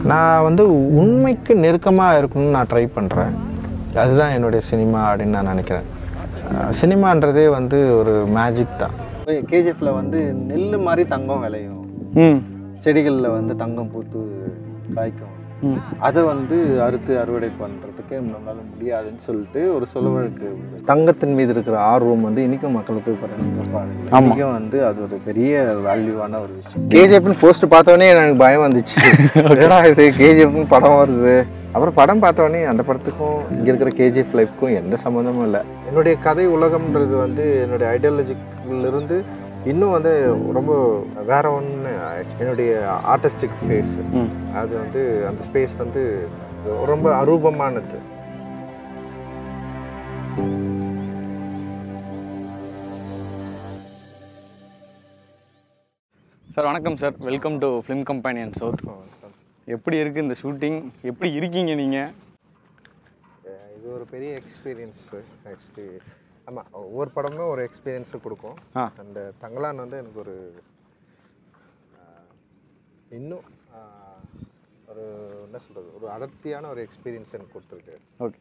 நான் வந்து உண்மைக்கு நெருக்கமாக இருக்கணும்னு நான் ட்ரை பண்ணுறேன் அதுதான் என்னுடைய சினிமா அப்படின்னு நான் நினைக்கிறேன் அஹ் சினிமான்றதே வந்து ஒரு மேஜிக் தான் கேஜிஎஃப்ல வந்து நெல் மாதிரி தங்கம் விளையும் ம் செடிகளில் வந்து தங்கம் பூத்து காய்க்கும் ம் அதை வந்து அறுத்து அறுவடை பண்ணுறதுக்கு நம்மளால முடியாதுன்னு சொல்லிட்டு ஒரு சொலவழக்கு உண்டு. தங்கத்தின் மீது இருக்கிற ஆர்வம் வந்து இன்னைக்கும் மக்களுக்கு குறைந்த பாடல ஆமா. இன்னைக்கும் வந்து அது ஒரு பெரிய வேல்யூவான ஒரு விஷயம் கேஜிஎஃப்னு போஸ்ட் பார்த்தோன்னே எனக்கு பயம் வந்துச்சு என்னடா இது கேஜிஎஃப்னு படம் வருது அப்புறம் படம் பார்த்தோன்னே அந்த படத்துக்கும் இங்கே இருக்கிற கேஜிஎஃப் லைஃப்க்கும் எந்த சம்மந்தமும் இல்லை என்னுடைய கதை உலகம்ன்றது வந்து என்னுடைய ஐடியாலஜிக்கிலிருந்து இன்னும் வந்து ரொம்ப வேற ஒன்று என்னுடைய ஆர்டிஸ்டிக் ஃபேஸ் ம் அது வந்து அந்த ஸ்பேஸ் வந்து ரொம்ப அரூபமானது சார் வணக்கம் sir welcome to film companion south எப்படி இருக்குது இந்த ஷூட்டிங் எப்படி இருக்கீங்க நீங்கள் இது ஒரு பெரிய எக்ஸ்பீரியன்ஸ் ஆக்சுவலி ஆமாம் ஒவ்வொரு படமும் ஒரு எக்ஸ்பீரியன்ஸை கொடுக்கும் ஆ. அந்த தங்கலான் வந்து எனக்கு ஒரு ஆஹ், இன்னும் ஆஹ், ஒரு என்ன சொல்கிறது ஒரு அடர்த்தியான ஒரு எக்ஸ்பீரியன்ஸ் எனக்கு கொடுத்துருக்கு ஓகே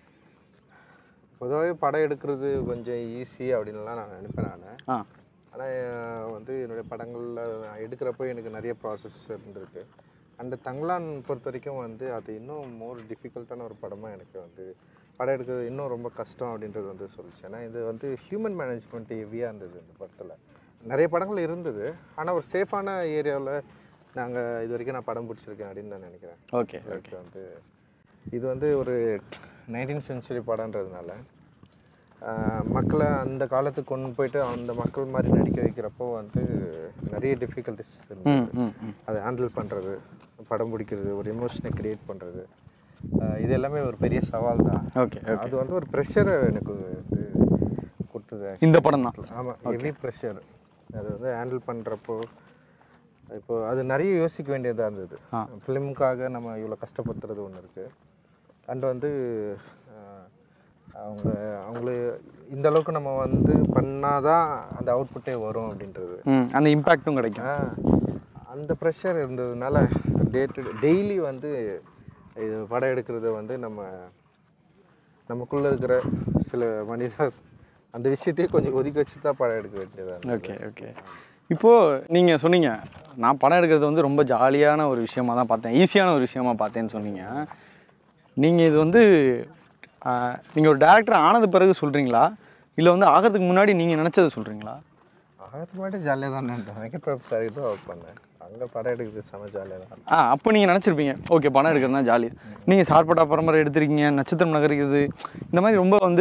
பொதுவாகவே படம் எடுக்கிறது கொஞ்சம் ஈஸி அப்படின்லாம் நான் நினைப்பேன் நான் ஆ ஆனால் வந்து என்னுடைய படங்களில் நான் எடுக்கிறப்போ எனக்கு நிறைய ப்ராசஸ் இருந்திருக்கு அந்த தங்கலான் பொறுத்த வரைக்கும் வந்து அது இன்னும் மோர் டிஃபிகல்ட்டான ஒரு படமாக எனக்கு வந்து படம் எடுக்கிறது இன்னும் ரொம்ப கஷ்டம் அப்படின்றது வந்து சொல்லிச்சு ஏன்னா இது வந்து ஹியூமன் மேனேஜ்மெண்ட் ஹெவியாக இருந்தது இந்த படத்தில் நிறைய படங்கள் இருந்தது ஆனால் ஒரு சேஃபான ஏரியாவில் நாங்கள் இது வரைக்கும் நான் படம் பிடிச்சிருக்கேன் அப்படின்னு நான் நினைக்கிறேன் ஓகே லைக் வந்து இது வந்து ஒரு நைன்டீன் சென்ச்சுரி படம்ன்றதுனால ஆஹ், மக்களை அந்த காலத்துக்கு கொண்டு போயிட்டு அந்த மக்கள் மாதிரி நடிக்க வைக்கிறப்போ வந்து நிறைய டிஃபிகல்ட்டிஸ் ம் ம் ம் அதை ஹேண்டில் பண்ணுறது படம் பிடிக்கிறது ஒரு எமோஷனை கிரியேட் பண்ணுறது இது எல்லாமே ஒரு பெரிய சவால் தான் ஓகே ஓகே அது வந்து ஒரு ப்ரெஷரை எனக்கு வந்து கொடுத்தது இந்த படம் தான் ஆமாம் ஹெவி ப்ரெஷர் அது வந்து ஹேண்டில் பண்ணுறப்போ இப்போ அது நிறைய யோசிக்க வேண்டியதாக இருந்தது ஆ. ஃபிலிமுக்காக நம்ம இவ்வளோ கஷ்டப்படுத்துறது ஒன்று இருக்குது அண்ட் வந்து ஆஹ், அவங்க அவங்கள இந்த அளவுக்கு நம்ம வந்து பண்ணாதான் அந்த அவுட்புட்டே வரும் அப்படின்றது ம் அந்த இம்பேக்ட்டும் கிடைக்கும் ஆ, அந்த ப்ரெஷர் இருந்ததுனால டே டு டெய்லி வந்து இது படம் எடுக்கிறது வந்து நம்ம நமக்குள்ளே இருக்கிற சில மனித அந்த விஷயத்தையே கொஞ்சம் ஒதுக்கி வச்சு தான் படம் எடுக்க வேண்டியதாக ஓகே ஓகே இப்போது நீங்கள் சொன்னீங்க நான் படம் எடுக்கிறது வந்து ரொம்ப ஜாலியான ஒரு விஷயமா தான் பார்த்தேன் ஈஸியான ஒரு விஷயமா பார்த்தேன்னு சொன்னீங்க நீங்கள் இது வந்து நீங்கள் ஒரு டேரக்டர் ஆனது பிறகு சொல்கிறீங்களா இல்லை வந்து ஆகிறதுக்கு முன்னாடி நீங்கள் நினச்சதை சொல்கிறீங்களா ஆயிரத்து முன்னாடி ஜாலியாக தான் இருந்தேன் வெங்கட் பிரபு சார் தான் ஒர்க் பண்ணேன் அங்கே படம் எடுக்கிறது செம ஜாலியாக தான் ஆ அப்போ நீங்கள் நினச்சிருப்பீங்க ஓகே படம் எடுக்கிறதுனா ஜாலி நீங்கள் சார்பட்டா பரம்பரை எடுத்திருக்கீங்க நட்சத்திரம் நகரிக்கிறது இந்த மாதிரி ரொம்ப வந்து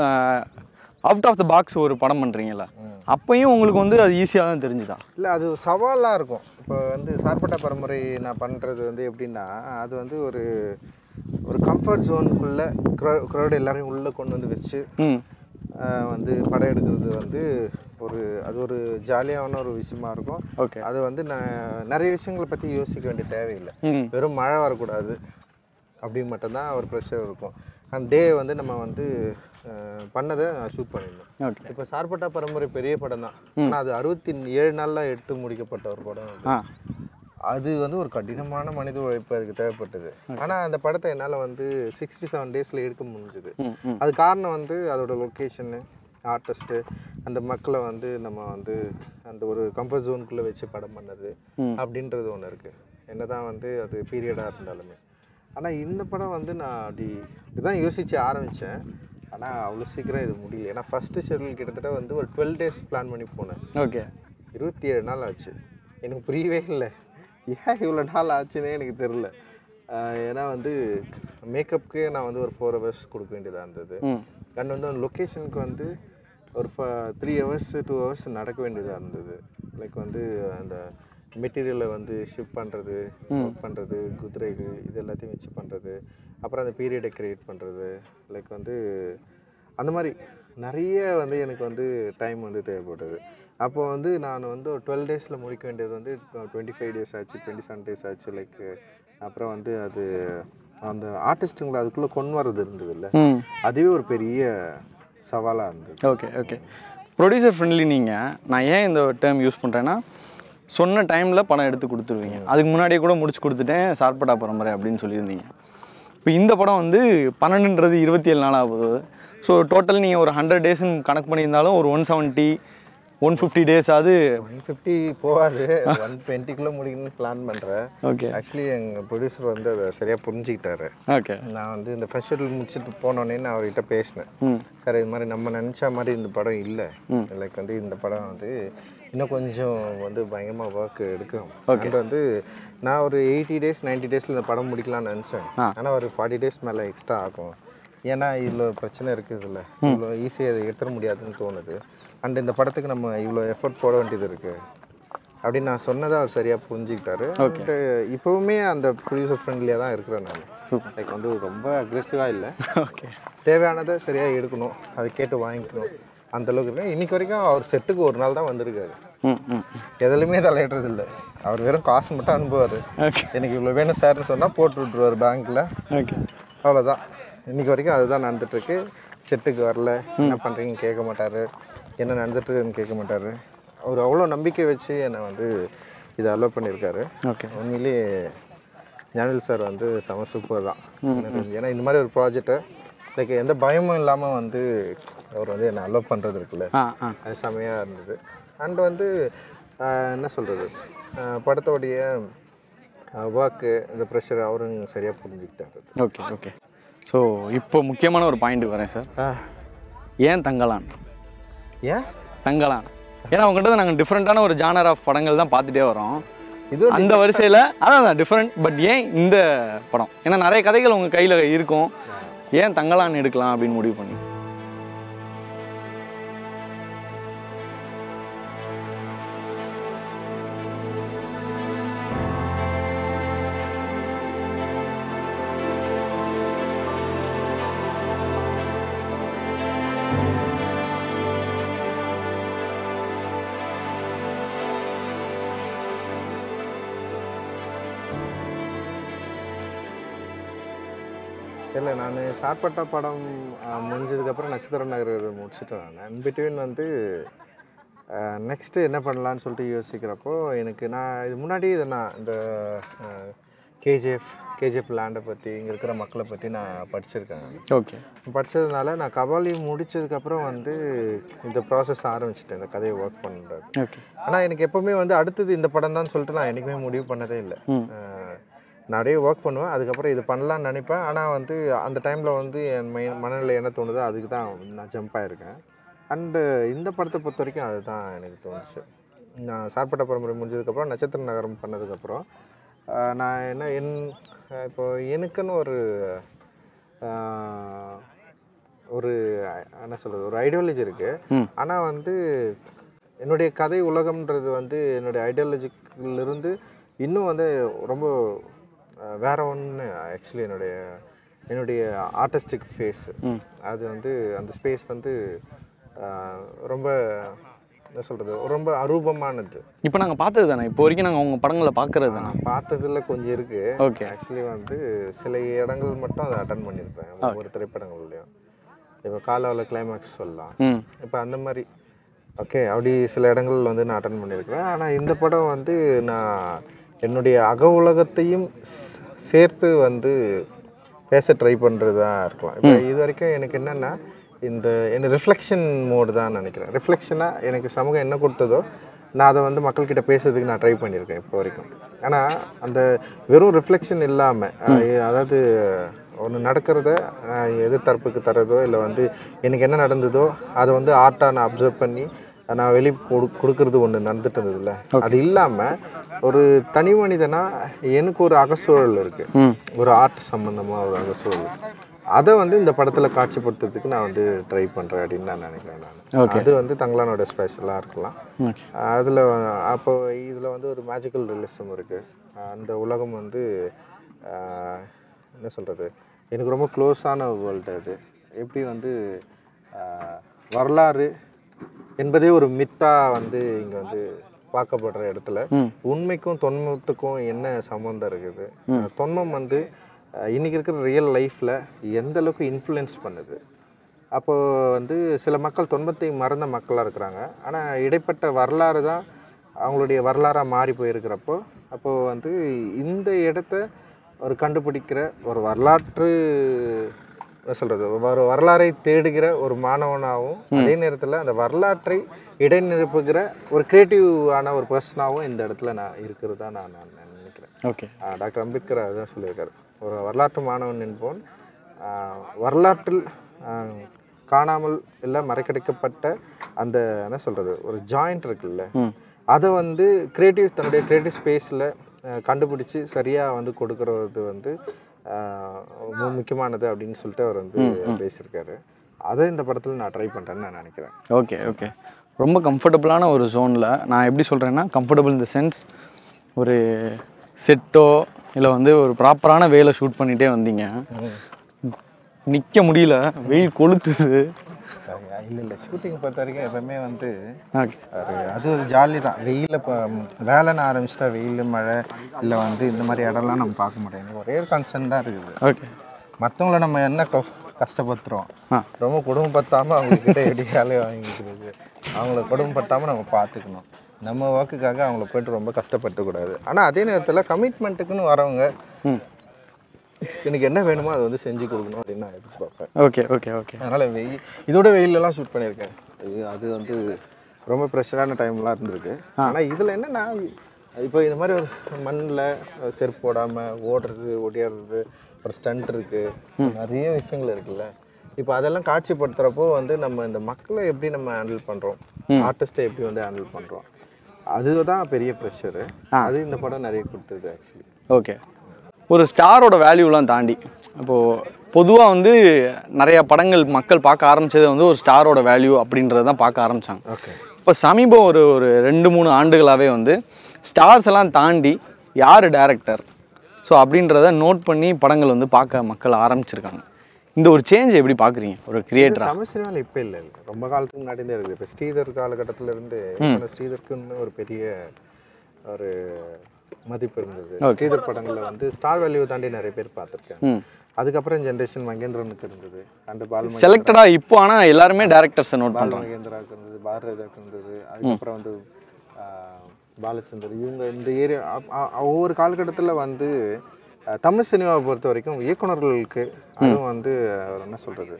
அவுட் ஆஃப் த பாக்ஸ் ஒரு படம் பண்ணுறீங்களா ம். அப்பையும் உங்களுக்கு வந்து அது ஈஸியாக தான் தெரிஞ்சுதா இல்லை அது சவாலாக இருக்கும் இப்போ வந்து சார்பட்டா பரம்பரை நான் பண்ணுறது வந்து எப்படின்னா அது வந்து ஒரு ஒரு கம்ஃபர்ட் ஜோனுக்குள்ளே க்ரௌட் எல்லாரையும் உள்ளே கொண்டு வந்து வச்சு ம் ஆஹ் வந்து படம் எடுக்கிறது வந்து ஒரு அது ஒரு ஜாலியான ஒரு விஷயமா இருக்கும் ஓகே அது வந்து நான் நிறைய விஷயங்களை பற்றி யோசிக்க வேண்டிய தேவையில்லை ம் வெறும் மழை வரக்கூடாது அப்படின்னு மட்டும்தான் ஒரு ப்ரெஷர் இருக்கும் அந்த டே வந்து நம்ம வந்து ஆஹ் பண்ணதை ஷூட் பண்ணிடணும் ஓகே இப்போ சார்பட்டா பரம்பரை பெரிய படம் தான் ஆனால் அது அறுபத்தி ஏழு நாளில் எடுத்து முடிக்கப்பட்ட ஒரு படம் அது. ஆ அது வந்து ஒரு கடினமான மனித உழைப்பு அதுக்கு தேவைப்பட்டது ஆனால் அந்த படத்தை என்னால் வந்து சிக்ஸ்டி செவன் டேஸில் எடுக்க முடிஞ்சுது ம் ம் அது காரணம் வந்து அதோட லொக்கேஷனு ஆர்டிஸ்ட்டு அந்த மக்களை வந்து நம்ம வந்து அந்த ஒரு கம்ஃபர்ட் ஜோனுக்குள்ளே வச்சு படம் பண்ணது ம். அப்படின்றது ஒன்று இருக்குது என்னதான் வந்து அது பீரியடாக இருந்தாலுமே ஆனால் இந்த படம் வந்து நான் அப்படி இப்படிதான் யோசித்து ஆரம்பித்தேன் ஆனால் அவ்வளோ சீக்கிரம் இது முடியல ஏன்னா ஃபஸ்ட்டு ஷெட்யூல் கிட்டத்தட்ட வந்து ஒரு டுவெல் டேஸ் பிளான் பண்ணி போனேன் ஓகே இருபத்தி ஏழு நாள் ஆச்சு எனக்கு புரியவே இல்லை ஏன் இவ்வளோ நாள் ஆச்சுன்னே எனக்கு தெரில ஏன்னா வந்து மேக்கப்புக்கே நான் வந்து ஒரு ஃபோர் ஹவர்ஸ் கொடுக்க வேண்டியதாக இருந்தது ம் அண்ட் வந்து அந்த லொக்கேஷனுக்கு வந்து ஒரு த்ரீ ஹவர்ஸ் டூ ஹவர்ஸ் நடக்க வேண்டியதாக இருந்தது லைக் வந்து அந்த மெட்டீரியலை வந்து ஷிப் பண்ணுறது ஒர்க் பண்ணுறது குதிரைகள் இது எல்லாத்தையும் வச்சு பண்ணுறது அப்புறம் அந்த பீரியடை க்ரியேட் பண்ணுறது லைக் வந்து அந்த மாதிரி நிறைய வந்து எனக்கு வந்து டைம் வந்து தேவைப்பட்டது அப்போ வந்து நான் வந்து ஒரு டுவெல் டேஸில் முடிக்க வேண்டியது வந்து டுவெண்ட்டி ஃபைவ் டேஸ் ஆச்சு டுவெண்ட்டி செவன் டேஸ் ஆச்சு லைக் அப்புறம் வந்து அது அந்த ஆர்டிஸ்ட்டுங்களை அதுக்குள்ளே கொண்டு வர்றது இருந்தது இல்லை ம் அதுவே ஒரு பெரிய சவாலாக இருந்தது ஓகே ஓகே ப்ரொடியூசர் ஃப்ரெண்ட்லி நீங்கள் நான் ஏன் இந்த டேர்ம் யூஸ் பண்ணுறேன்னா சொன்ன டைமில் படம் எடுத்து கொடுத்துருவீங்க அதுக்கு முன்னாடியே கூட முடிச்சு கொடுத்துட்டேன் சார்பட்டா பரம்பரை அப்படின்னு சொல்லியிருந்தீங்க இப்போ இந்த படம் வந்து பன்னெண்டுன்றது இருபத்தி ஏழு நாளாக போகுது ஸோ டோட்டல் நீங்கள் ஒரு ஹண்ட்ரட் டேஸ்ன்னு கணக்கு பண்ணியிருந்தாலும் ஒரு one seventy one fifty days ஆகுது ஒன் ஃபிஃப்டி போகாது ஒன் டுவெண்ட்டிக்குள்ளே முடிக்கணும்னு பிளான் பண்ணுறேன் ஓகே ஆக்சுவலி எங்கள் ப்ரொடியூசர் வந்து அதை சரியாக புரிஞ்சுக்கிட்டாரு ஓகே நான் வந்து இந்த ஃபர்ஸ்ட் ஷெட்யூல் முடிச்சுட்டு போனோடனே நான் அவர்கிட்ட பேசினேன் ம் சார் இது மாதிரி நம்ம நினச்ச மாதிரி இந்த படம் இல்லை ம். லைக் வந்து இந்த படம் வந்து இன்னும் கொஞ்சம் வந்து பயங்கரமாக ஒர்க் எடுக்கும் Okay. And வந்து நான் ஒரு எயிட்டி டேஸ் 90 டேஸில் இந்த படம் முடிக்கலாம்னு நினச்சேன் ஆ. ஆனால் ஒரு ஃபார்ட்டி டேஸ் மேலே எக்ஸ்ட்ரா ஆகும் ஏன்னா இதில் ஒரு பிரச்சனை இருக்குது இதில் இவ்வளோ ஈஸியாக அதை எடுத்துட முடியாதுன்னு தோணுது அண்ட் இந்த படத்துக்கு நம்ம இவ்வளோ எஃபர்ட் போட வேண்டியது இருக்குது அப்படின்னு நான் சொன்னதை அவர் சரியாக புரிஞ்சுக்கிட்டாரு Okay. And இப்போவுமே அந்த ப்ரொடியூசர் ஃப்ரெண்ட்லியாக தான் இருக்கிறேன் நான் சூப்பர் லைக் வந்து ரொம்ப அக்ரெசிவாக இல்லை ஓகே தேவையானதை சரியாக எடுக்கணும் அதை கேட்டு வாங்கிக்கணும் அந்த அளவுக்கு இருக்கேன் இன்னைக்கு வரைக்கும் அவர் செட்டுக்கு ஒரு நாள் தான் வந்திருக்காரு ம் ம் எதுலையுமே தலையிடுறது இல்லை அவர் வெறும் காசு மட்டும் அனுப்புவார் ஓகே எனக்கு இவ்வளோ வேணும் சார்னு சொன்னால் போட்டு விட்ருவார் பேங்க்கில் ஓகே அவ்வளோதான் இன்னைக்கு வரைக்கும் அதுதான் நடந்துட்டுருக்கு செட்டுக்கு வரல என்ன பண்ணுறீங்கன்னு கேட்க மாட்டார் என்ன நடந்துட்டுருக்குன்னு கேட்க மாட்டார் அவர் அவ்வளோ நம்பிக்கை வச்சு என்னை வந்து இதை அலோவ் பண்ணியிருக்காரு ஓகே உண்மையிலேயே ஞானில் சார் வந்து செம சூப்பர் தான் எனக்கு தெரிஞ்சு. ஏன்னா இந்த மாதிரி ஒரு ப்ராஜெக்டை லைக் எந்த பயமும் இல்லாமல் வந்து அவர் வந்து என்னை அலோவ் பண்ணுறது இருக்குல்ல ஆ ஆ அது செமையாக இருந்தது அண்ட் வந்து ஆஹ், என்ன சொல்கிறது படத்தோடைய ஒர்க்கு இந்த ப்ரெஷர் அவரும் சரியாக புரிஞ்சுக்கிட்டாரு ஓகே ஓகே ஸோ இப்போ முக்கியமான ஒரு பாயிண்ட் வரேன் சார் ஆ, ஏன் தங்கலான் ஏன் தங்கலான் ஏன்னா உங்கள்கிட்ட நாங்கள் டிஃப்ரெண்ட்டான ஒரு ஜானர் ஆஃப் படங்கள் தான் பார்த்துட்டே வரோம் இது ஒரு அந்த வரிசையில் அதான் டிஃப்ரெண்ட் பட் ஏன் இந்த படம் ஏன்னா நிறைய கதைகள் உங்கள் கையில் இருக்கும் ஏன் தங்கலான் எடுக்கலாம் அப்படின்னு முடிவு பண்ணி இல்லை நான் சார்பட்டா படம் ஆஹ், முடிஞ்சதுக்கப்புறம் நட்சத்திர நகர் இது முடிச்சிட்டேன் நான் பிட்வீன் வந்து நெக்ஸ்ட்டு என்ன பண்ணலான்னு சொல்லிட்டு யோசிக்கிறப்போ எனக்கு நான் இது முன்னாடி இதை நான் இந்த கேஜிஎஃப் கேஜிஎஃப் லேண்டை பற்றி இங்கே இருக்கிற மக்களை பற்றி நான் படிச்சிருக்கேன் ஓகே படித்ததுனால நான் கபாலி முடிச்சதுக்கப்புறம் வந்து இந்த ப்ராசஸ் ஆரம்பிச்சிட்டேன் இந்த கதையை ஒர்க் பண்ணுறது ஓகே ஆனால் எனக்கு எப்போவுமே வந்து அடுத்தது இந்த படம் தான் சொல்லிட்டு நான் என்றைக்குமே முடிவு பண்ணதே இல்லை ம் அஹ் நிறைய ஒர்க் பண்ணுவேன் அதுக்கப்புறம் இது பண்ணலான்னு நினைப்பேன் ஆனால் வந்து அந்த டைமில் வந்து என் மை மனநிலை என்ன தோணுதோ அதுக்கு தான் நான் ஜம்ப் ஆகிருக்கேன் அண்டு இந்த படத்தை பொறுத்த வரைக்கும் அதுதான் எனக்கு தோணுச்சு நான் சார்பட்ட பரம்பரை முடிஞ்சதுக்கப்புறம் நட்சத்திர நகரம் பண்ணதுக்கப்புறம் அஹ் நான் என்ன என் அஹ் இப்போ எனக்குன்னு ஒரு அஹ், ஒரு அஹ், என்ன சொல்கிறது ஒரு ஐடியாலஜி இருக்குது ம் ஆனால் வந்து என்னுடைய கதை உலகம்ன்றது வந்து என்னுடைய ஐடியாலஜிக்கிலிருந்து இன்னும் வந்து ரொம்ப அஹ், வேற ஒன்று ஆக்சுவலி என்னுடைய என்னுடைய ஆர்டிஸ்டிக் ஃபேஸ் ம் அது வந்து அந்த ஸ்பேஸ் வந்து அஹ், ரொம்ப என்ன சொல்கிறது ரொம்ப அரூபமானது இப்போ நாங்கள் பார்த்தது தானே இப்போ வரைக்கும் நாங்கள் உங்கள் படங்களை பார்க்கறது தானே நான் பார்த்ததுல கொஞ்சம் இருக்குது ஓகே ஆக்சுவலி வந்து சில இடங்கள் மட்டும் அதை அட்டன் பண்ணியிருப்பேன் ஒவ்வொரு திரைப்படங்கள்லையும் இப்போ காலாவில் கிளைமேக்ஸ் சொல்லலாம் ம் இப்போ அந்த மாதிரி ஓகே அப்படி சில இடங்கள் வந்து நான் அட்டன் பண்ணியிருக்கிறேன் ஆனால் இந்த படம் வந்து நான் என்னுடைய அக உலகத்தையும் ஸ்- சேர்த்து வந்து பேச ட்ரை பண்ணுறது தான் இருக்கலாம் இப்போ இது வரைக்கும் எனக்கு என்னென்னா இந்த என்ன ரிஃப்ளெக்ஷன் மோடு தான் நினைக்கிறேன் ரிஃப்ளெக்ஷனாக எனக்கு சமூகம் என்ன கொடுத்ததோ நான் அதை வந்து மக்கள்கிட்ட பேசுறதுக்கு நான் ட்ரை பண்ணியிருக்கேன் இப்போ வரைக்கும் ஆனால் அந்த வெறும் ரிஃப்ளெக்ஷன் இல்லாமல் அதாவது ஒன்று நடக்கிறத அஹ், எதிர்த்தரப்புக்கு தரதோ இல்லை வந்து எனக்கு என்ன நடந்ததோ அதை வந்து ஆர்ட்டாக நான் அப்சர்வ் பண்ணி நான் வெளி கொடு கொடுக்கறது ஒன்று நடந்துட்டு இருந்ததுல்ல அது இல்லாமல் ஒரு தனி மனிதனா எனக்கு ஒரு அகசூழல் இருக்குது ம் ஒரு ஆர்ட் சம்மந்தமாக ஒரு அகசூழல் அதை வந்து இந்த படத்தில் காட்சிப்படுத்துறதுக்கு நான் வந்து ட்ரை பண்ணுறேன் அப்படின்னு நான் நினைக்கிறேன் நான் Okay. அது வந்து தங்களானோட ஸ்பெஷலாக இருக்கலாம் ஓகே அதில் அப்போ இதில் வந்து ஒரு மேஜிக்கல் ரியலிசம் இருக்குது அந்த உலகம் வந்து ஆஹ், என்ன சொல்கிறது எனக்கு ரொம்ப க்ளோஸான வேர்ல்டு அது எப்படி வந்து ஆஹ், வரலாறு என்பதே ஒரு மித்தா வந்து இங்கே வந்து பார்க்கப்படுற இடத்துல ம் உண்மைக்கும் தொன்மத்துக்கும் என்ன சம்மந்தம் இருக்குது அஹ் தொன்மம் வந்து அஹ் இன்னைக்கு இருக்கிற ரியல் லைஃப்பில் எந்த அளவுக்கு இன்ஃப்ளூயன்ஸ் பண்ணுது அப்போ வந்து சில மக்கள் தொன்மத்தை மறந்த மக்களாக இருக்கிறாங்க ஆனால் இடைப்பட்ட வரலாறு தான் அவங்களுடைய வரலாறாக மாறி போயிருக்கிறப்போ அப்போது வந்து இந்த இடத்த ஒரு கண்டுபிடிக்கிற ஒரு வரலாற்று என்ன சொல்கிறது ஒரு வரலாறை தேடுகிற ஒரு மாணவனாகவும் அதே நேரத்தில் அந்த வரலாற்றை இடைநிரப்புகிற ஒரு கிரியேட்டிவான ஒரு பர்சனாகவும் இந்த இடத்துல நான் இருக்கிறதா நான் நான் நினைக்கிறேன் ஓகே ஆஹ் டாக்டர் அம்பேத்கர் அதுதான் சொல்லியிருக்காரு ஒரு வரலாற்று மாணவன் என்பவன் ஆஹ் வரலாற்றில் ஆஹ் காணாமல் இல்லை மறைக்கடிக்கப்பட்ட அந்த என்ன சொல்கிறது ஒரு ஜாயிண்ட் இருக்குல்ல ம் அதை வந்து கிரியேட்டிவ் தன்னுடைய கிரியேட்டிவ் ஸ்பேஸில் கண்டுபிடிச்சி சரியாக வந்து கொடுக்கறது வந்து ஆஹ் ரொம்ப முக்கியமானது அப்படின்னு சொல்லிட்டு அவர் வந்து பேசியிருக்காரு அதை இந்த படத்தில் நான் ட்ரை பண்ணுறேன்னு நான் நினைக்கிறேன் ஓகே ஓகே ரொம்ப கம்ஃபர்டபுளான ஒரு ஜோனில் நான் எப்படி சொல்கிறேன்னா கம்ஃபர்டபுள் இந்த சென்ஸ் ஒரு செட்டோ இல்லை வந்து ஒரு ப்ராப்பரான வேலை ஷூட் பண்ணிகிட்டே வந்தீங்க நிற்க முடியல வெயில் கொளுத்துது இல்லை இல்லை ஷூட்டிங் பொறுத்த வரைக்கும் எப்பவுமே வந்து ஓகே ஒரு அது ஒரு ஜாலி தான் வெயிலில் இப்போ வேலைன்னு ஆரம்பிச்சிட்டா வெயில் மழை இல்லை வந்து இந்த மாதிரி இடம்லாம் நம்ம பார்க்க மாட்டோம் எனக்கு ஒரே ஒரு கன்சர்ன் தான் இருக்குது ஓகே மற்றவங்கள நம்ம என்ன க கஷ்டப்படுத்துகிறோம் ஆ ரொம்ப குடும்பப்படுத்தாமல் அவங்கக்கிட்ட எப்படி வேலையை வாங்கிக்கிறது அவங்கள குடும்பப்படுத்தாமல் நம்ம பார்த்துக்கணும் நம்ம ஒர்க்குக்காக அவங்கள போயிட்டு ரொம்ப கஷ்டப்பட்டுக்கூடாது ஆனால் அதே நேரத்தில் கமிட்மெண்ட்டுக்குன்னு வரவங்க ம் எனக்கு என்ன வேணுமோ அதை வந்து செஞ்சு கொடுக்கணும் அப்படின்னு நான் எதிர்பார்ப்பேன் ஓகே ஓகே ஓகே அதனால் வெயில் இதோட வெயிலெல்லாம் ஷூட் பண்ணியிருக்கேன் இது அது வந்து ரொம்ப ப்ரெஷரான டைம்லாம் இருந்திருக்கு ஆனால் இதில் என்னன்னா இப்போ இந்த மாதிரி ஒரு மண்ணில் செருப்பு போடாமல் ஓடுறது ஓடியாடுறது ஒரு ஸ்டண்ட் இருக்குது நிறைய விஷயங்கள் இருக்குல்ல இப்போ அதெல்லாம் காட்சிப்படுத்துகிறப்போ வந்து நம்ம இந்த மக்களை எப்படி நம்ம ஹேண்டில் பண்ணுறோம் ஆர்டிஸ்ட்டை எப்படி வந்து ஹேண்டில் பண்ணுறோம் அதுதான் பெரிய ப்ரெஷரு அது இந்த படம் நிறைய கொடுத்தது ஆக்சுவலி ஓகே ஒரு ஸ்டாரோட வேல்யூலாம் தாண்டி இப்போது பொதுவாக வந்து நிறைய படங்கள் மக்கள் பார்க்க ஆரம்பிச்சது வந்து ஒரு ஸ்டாரோட வேல்யூ அப்படின்றத தான் பார்க்க ஆரம்பித்தாங்க ஓகே இப்போ சமீபம் ஒரு ஒரு ரெண்டு மூணு ஆண்டுகளாகவே வந்து ஸ்டார்ஸ் எல்லாம் தாண்டி யார் டேரக்டர் ஸோ அப்படின்றத நோட் பண்ணி படங்கள் வந்து பார்க்க மக்கள் ஆரம்பிச்சிருக்காங்க இந்த ஒரு சேஞ்ச் எப்படி பார்க்குறீங்க ஒரு கிரியேட்டரா தமிழ் சினிமாவில் இப்போ இல்லை இல்லை ரொம்ப காலத்துக்கு முன்னாடி தான் இருக்குது இப்போ ஸ்ரீதர் காலகட்டத்துல இருந்து ஸ்ரீதருக்குன்னு ஒரு பெரிய ஒரு மதிப்பு இருந்தது ஸ்ரீதர் படங்களில் வந்து ஸ்டார் வேல்யூ தாண்டி நிறைய பேர் பார்த்துருக்கேன் ம் அதுக்கப்புறம் ஜென்ரேஷன் மகேந்திரனுக்கு இருந்தது அண்ட் பால் செலக்டடாக இப்போ ஆனால் எல்லாருமே டேரக்டர்ஸை நோட் பால் பண்ணுறாங்க மகேந்திராவுக்கு இருந்தது பாரதிக்கு இருந்தது அதுக்கப்புறம் வந்து ஆஹ், பாலச்சந்தர் இவங்க இந்த ஏரியா ஒவ்வொரு காலகட்டத்தில் வந்து ஆஹ், தமிழ் சினிமாவை பொறுத்த வரைக்கும் இயக்குனர்களுக்கு அதுவும் வந்து அவர் என்ன சொல்கிறது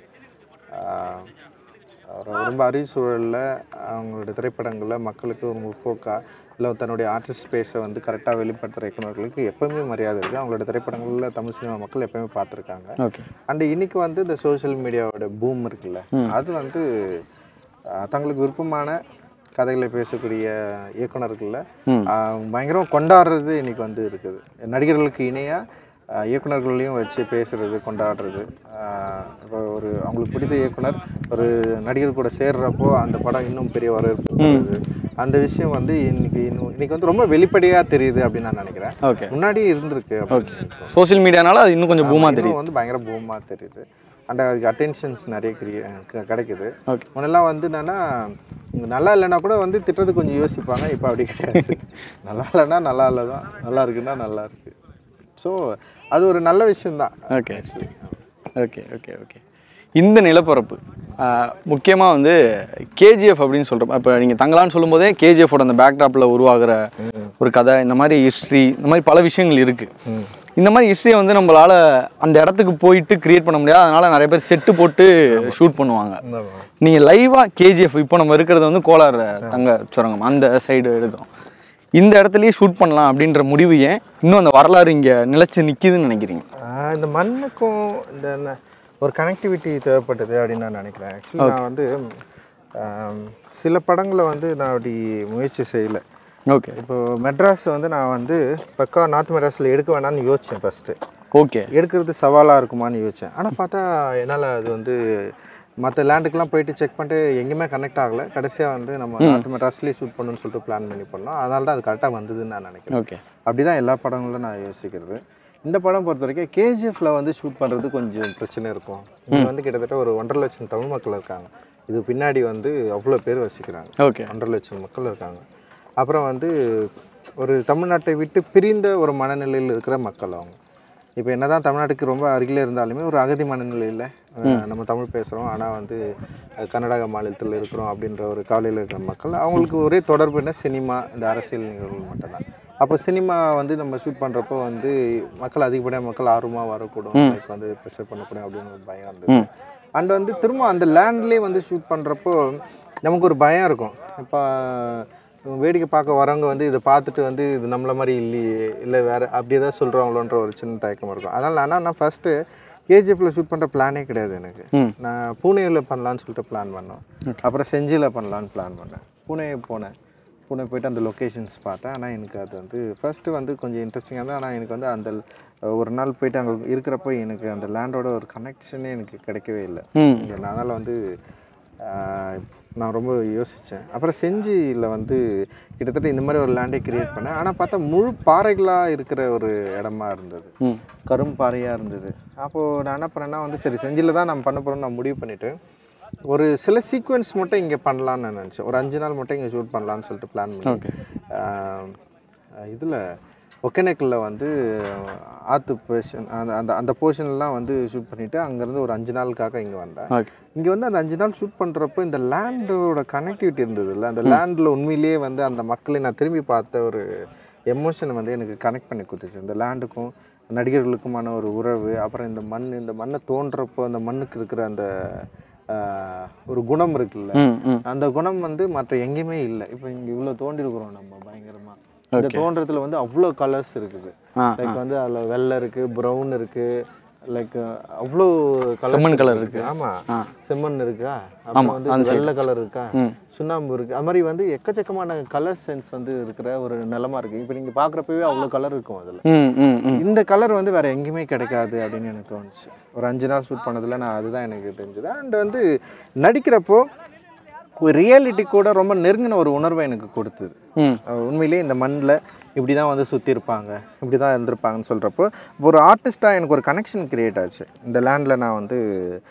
ரொம்ப அரிசூழலில் அவங்களோட திரைப்படங்களில் மக்களுக்கு ஒரு முற்போக்கா இல்லை தன்னுடைய ஆர்டிஸ்ட் ஸ்பேஸை வந்து கரெக்டாக வெளிப்படுத்துகிற இயக்குனர்களுக்கு எப்பவுமே மரியாதை இருக்குது அவங்களோட திரைப்படங்களில் தமிழ் சினிமா மக்கள் எப்பவுமே பார்த்துருக்காங்க ஓகே அண்ட் இன்னைக்கு வந்து இந்த சோஷியல் மீடியாவோட பூம் இருக்குல்ல அது வந்து அஹ், தங்களுக்கு விருப்பமான கதைகளை பேசக்கூடிய இயக்குனர்களில் ம். பயங்கரமாக கொண்டாடுறது இன்னைக்கு வந்து இருக்குது நடிகர்களுக்கு இணையாக இயக்குனர்களையும் வச்சு பேசுறது கொண்டாடுறது அஹ், இப்போ ஒரு அவங்களுக்கு பிடித்த இயக்குனர் ஒரு நடிகர் கூட சேர்றப்போ அந்த படம் இன்னும் பெரிய வரவேற்பு பெறுது. அந்த விஷயம் வந்து இன்னைக்கு இன்னும் இன்னைக்கு வந்து ரொம்ப வெளிப்படையாக தெரியுது அப்படின்னு நான் நினைக்கிறேன் ஓகே முன்னாடி இருந்திருக்கு அப்படின்னு சோஷியல் மீடியானால அது இன்னும் கொஞ்சம் பூமா தெரியும் இன்னும் வந்து பயங்கர பூமாக தெரியுது அண்ட் அதுக்கு அட்டென்ஷன்ஸ் நிறைய கிரியே க- கிடைக்குது ஓகே முன்னெல்லாம் வந்து என்னன்னா இங்க நல்லா இல்லைன்னா கூட வந்து திட்டுறது கொஞ்சம் யோசிப்பாங்க இப்போ அப்படி கிடையாது நல்லா இல்லைன்னா நல்லா இல்லை தான் நல்லா இருக்குன்னா நல்லா இருக்கு ஸோ அது ஒரு நல்ல விஷயம்தான் ஓகே ஓகே ஓகே ஓகே இந்த நிலப்பரப்பு முக்கியமாக வந்து கேஜிஎஃப் அப்படின்னு சொல்கிறோம் இப்போ நீங்கள் தங்கலான்னு சொல்லும்போதே கேஜிஎஃபோட அந்த பேக்ட்ராப்பில் உருவாகிற ஒரு கதை இந்த மாதிரி ஹிஸ்ட்ரி இந்த மாதிரி பல விஷயங்கள் இருக்குது இந்த மாதிரி ஹிஸ்ட்ரியை வந்து நம்மளால் அந்த இடத்துக்கு போயிட்டு கிரியேட் பண்ண முடியாது அதனால் நிறைய பேர் செட்டு போட்டு ஷூட் பண்ணுவாங்க நீங்கள் லைவாக கேஜிஎஃப் இப்போ நம்ம இருக்கிறது வந்து கோலார் தங்க சுரங்கம் அந்த சைடு எடுக்கிறோம் இந்த இடத்துலயே ஷூட் பண்ணலாம் அப்படின்ற முடிவு ஏன் இன்னும் அந்த வரலாறு இங்கே நிலைச்சு நிற்கிதுன்னு நினைக்கிறீங்க ஆஹ் இந்த மண்ணுக்கும் இந்த ந- ஒரு கனெக்டிவிட்டி தேவைப்பட்டது அப்படின்னு நான் நினைக்கிறேன் ஆக்சுவலி நான் வந்து ஆம், சில படங்களை வந்து நான் அப்படி முயற்சி செய்யலை ஓகே இப்போ மெட்ராஸ் வந்து நான் வந்து பக்கா நார்த் மெட்ராஸில் எடுக்க வேணாம்னு யோசித்தேன் ஃபஸ்ட்டு ஓகே எடுக்கிறது சவாலாக இருக்குமான்னு யோசித்தேன் ஆனால் பார்த்தா என்னால் அது வந்து மற்ற லேண்டுக்கெலாம் போயிட்டு செக் பண்ணிட்டு எங்கேயுமே கனெக்ட் ஆகலை கடைசியாக வந்து நம்ம நார்த் மெட்ராஸ்லேயே ஷூட் பண்ணணும்னு சொல்லிட்டு பிளான் பண்ணி பண்ணோம் அதனால தான் அது கரெக்டாக வந்ததுன்னு நான் நினைக்கிறேன் ஓகே அப்படி தான் எல்லா படங்களும் நான் யோசிக்கிறது இந்த படம் பொறுத்த வரைக்கும் கேஜிஎஃப்ல வந்து ஷூட் பண்ணுறது கொஞ்சம் பிரச்சனை இருக்கும் இங்கே வந்து கிட்டத்தட்ட ஒரு ஒன்றரை லட்சம் தமிழ் மக்கள் இருக்காங்க இது பின்னாடி வந்து அவ்வளோ பேர் வசிக்கிறாங்க ஓகே ஒன்றரை லட்சம் மக்கள் இருக்காங்க அப்புறம் வந்து ஒரு தமிழ்நாட்டை விட்டு பிரிந்த ஒரு மனநிலையில் இருக்கிற மக்கள் அவங்க இப்போ என்னதான் தமிழ்நாட்டுக்கு ரொம்ப அருகில் இருந்தாலுமே ஒரு அகதி மனநிலையில் நம்ம தமிழ் பேசுகிறோம் ஆனால் வந்து அஹ், கர்நாடக மாநிலத்தில் இருக்கிறோம் அப்படின்ற ஒரு கவலையில் இருக்கிற மக்கள் அவங்களுக்கு ஒரே தொடர்பு என்ன சினிமா இந்த அரசியல் நிகழ்வுகள் மட்டும்தான் அப்போ சினிமா வந்து நம்ம ஷூட் பண்ணுறப்போ வந்து மக்கள் அதிகப்படியாக மக்கள் ஆர்வமாக வரக்கூடும் லைக் வந்து ப்ரெஷர் பண்ணக்கூடும் அப்படின்னு ஒரு பயம் இருந்தது அண்ட் வந்து திரும்ப அந்த லேண்ட்லேயே வந்து ஷூட் பண்ணுறப்போ நமக்கு ஒரு பயம் இருக்கும் இப்போ வேடிக்கை பார்க்க வரவங்க வந்து இதை பார்த்துட்டு வந்து இது நம்மள மாதிரி இல்லையே இல்லை வேறு அப்படி ஏதாவது சொல்கிறாங்களோன்ற ஒரு சின்ன தயக்கம் இருக்கும் அதனால் ஆனால் நான் ஃபஸ்ட்டு கேஜிஎஃப்ல ஷூட் பண்ணுற பிளானே கிடையாது எனக்கு ம் நான் பூனேவில் பண்ணலான்னு சொல்லிட்டு பிளான் பண்ணோம் அப்புறம் செஞ்சியில் பண்ணலான்னு பிளான் பண்ணேன் பூனே போனேன் பூனே போயிட்டு அந்த லொக்கேஷன்ஸ் பார்த்தேன் ஆனால் எனக்கு அது வந்து ஃபஸ்ட்டு வந்து கொஞ்சம் இன்ட்ரெஸ்டிங்காக இருந்தது ஆனால் எனக்கு வந்து அந்த ஒரு நாள் போயிட்டு அங்கே இருக்கிறப்போ எனக்கு அந்த லேண்டோட ஒரு கனெக்ஷனே எனக்கு கிடைக்கவே இல்லை ம் அதனால் வந்து ஆஹ், நான் ரொம்ப யோசித்தேன் அப்புறம் செஞ்சியில் வந்து கிட்டத்தட்ட இந்த மாதிரி ஒரு லேண்டே கிரியேட் பண்ணேன் ஆனால் பார்த்தா முழு பாறைகளாக இருக்கிற ஒரு இடமா இருந்தது ம் கரும் பாறையாக இருந்தது அப்போது நான் என்ன பண்ணேன்னா வந்து சரி செஞ்சியில் தான் நம்ம பண்ண போகிறோம்னு நான் முடிவு பண்ணிவிட்டு ஒரு சில சீக்வன்ஸ் மட்டும் இங்கே பண்ணலான்னு நான் நினச்சேன் ஒரு அஞ்சு நாள் மட்டும் இங்கே ஷூட் பண்ணலான்னு சொல்லிட்டு பிளான் பண்ணி ஓகே இதில் ஒகேனக்கலில் வந்து ஆற்று போர்ஷன் அந்த அந்த அந்த போர்ஷன்லாம் வந்து ஷூட் பண்ணிவிட்டு அங்கேருந்து ஒரு அஞ்சு நாளுக்காக இங்கே வந்தேன் ஓகே இங்கே வந்து அந்த அஞ்சு நாள் ஷூட் பண்ணுறப்போ இந்த லேண்டோட கனெக்டிவிட்டி இருந்ததுல்ல அந்த லேண்டில் உண்மையிலேயே வந்து அந்த மக்களை நான் திரும்பி பார்த்த ஒரு எமோஷனை வந்து எனக்கு கனெக்ட் பண்ணி கொடுத்துச்சு இந்த லேண்டுக்கும் நடிகர்களுக்குமான ஒரு உறவு அப்புறம் இந்த மண் இந்த மண்ணை தோன்றப்போ அந்த மண்ணுக்கு இருக்கிற அந்த ஆஹ், ஒரு குணம் இருக்குல்ல ம் ம் அந்த குணம் வந்து மற்ற எங்கேயுமே இல்லை இப்போ இங்கே இவ்வளோ தோண்டிருக்கிறோம் நம்ம பயங்கரமாக இந்த தோன்றதுல வந்து அவ்வளோ கலர்ஸ் இருக்குது ஆ லைக் வந்து அதில் வெள்ளை இருக்கு ப்ரௌன் இருக்கு லைக் அவ்வளோ செம்மண் colour இருக்கு. ஆமா ஆ. செம்மண் இருக்கா அப்புறம் வந்து அந்த வெள்ளை கலர் இருக்கா ம் சுண்ணாம்பு இருக்கு அது மாதிரி வந்து எக்கச்சக்கமான கலர் சென்ஸ் வந்து இருக்கிற ஒரு நிலமா இருக்கு இப்போ நீங்க பார்க்குறப்பவே அவ்வளோ கலர் இருக்கும் அதில் ம் ம் ம் இந்த கலர் வந்து வேற எங்கேயுமே கிடைக்காது அப்படின்னு எனக்கு தோணுச்சு ஒரு அஞ்சு நாள் ஷூட் பண்ணதுல நான் அதுதான் எனக்கு தெரிஞ்சது அண்ட் வந்து நடிக்கிறப்போ ஒரு ரியாலிட்டி கூட ரொம்ப நெருங்கின ஒரு உணர்வை எனக்கு கொடுத்தது ம் அஹ் உண்மையிலேயே இந்த மண்ணில் இப்படி தான் வந்து சுற்றி இருப்பாங்க இப்படி தான் இருந்திருப்பாங்கன்னு சொல்கிறப்போ ஒரு ஆர்டிஸ்ட்டாக எனக்கு ஒரு கனெக்ஷன் கிரியேட் ஆச்சு இந்த லேண்டில் நான் வந்து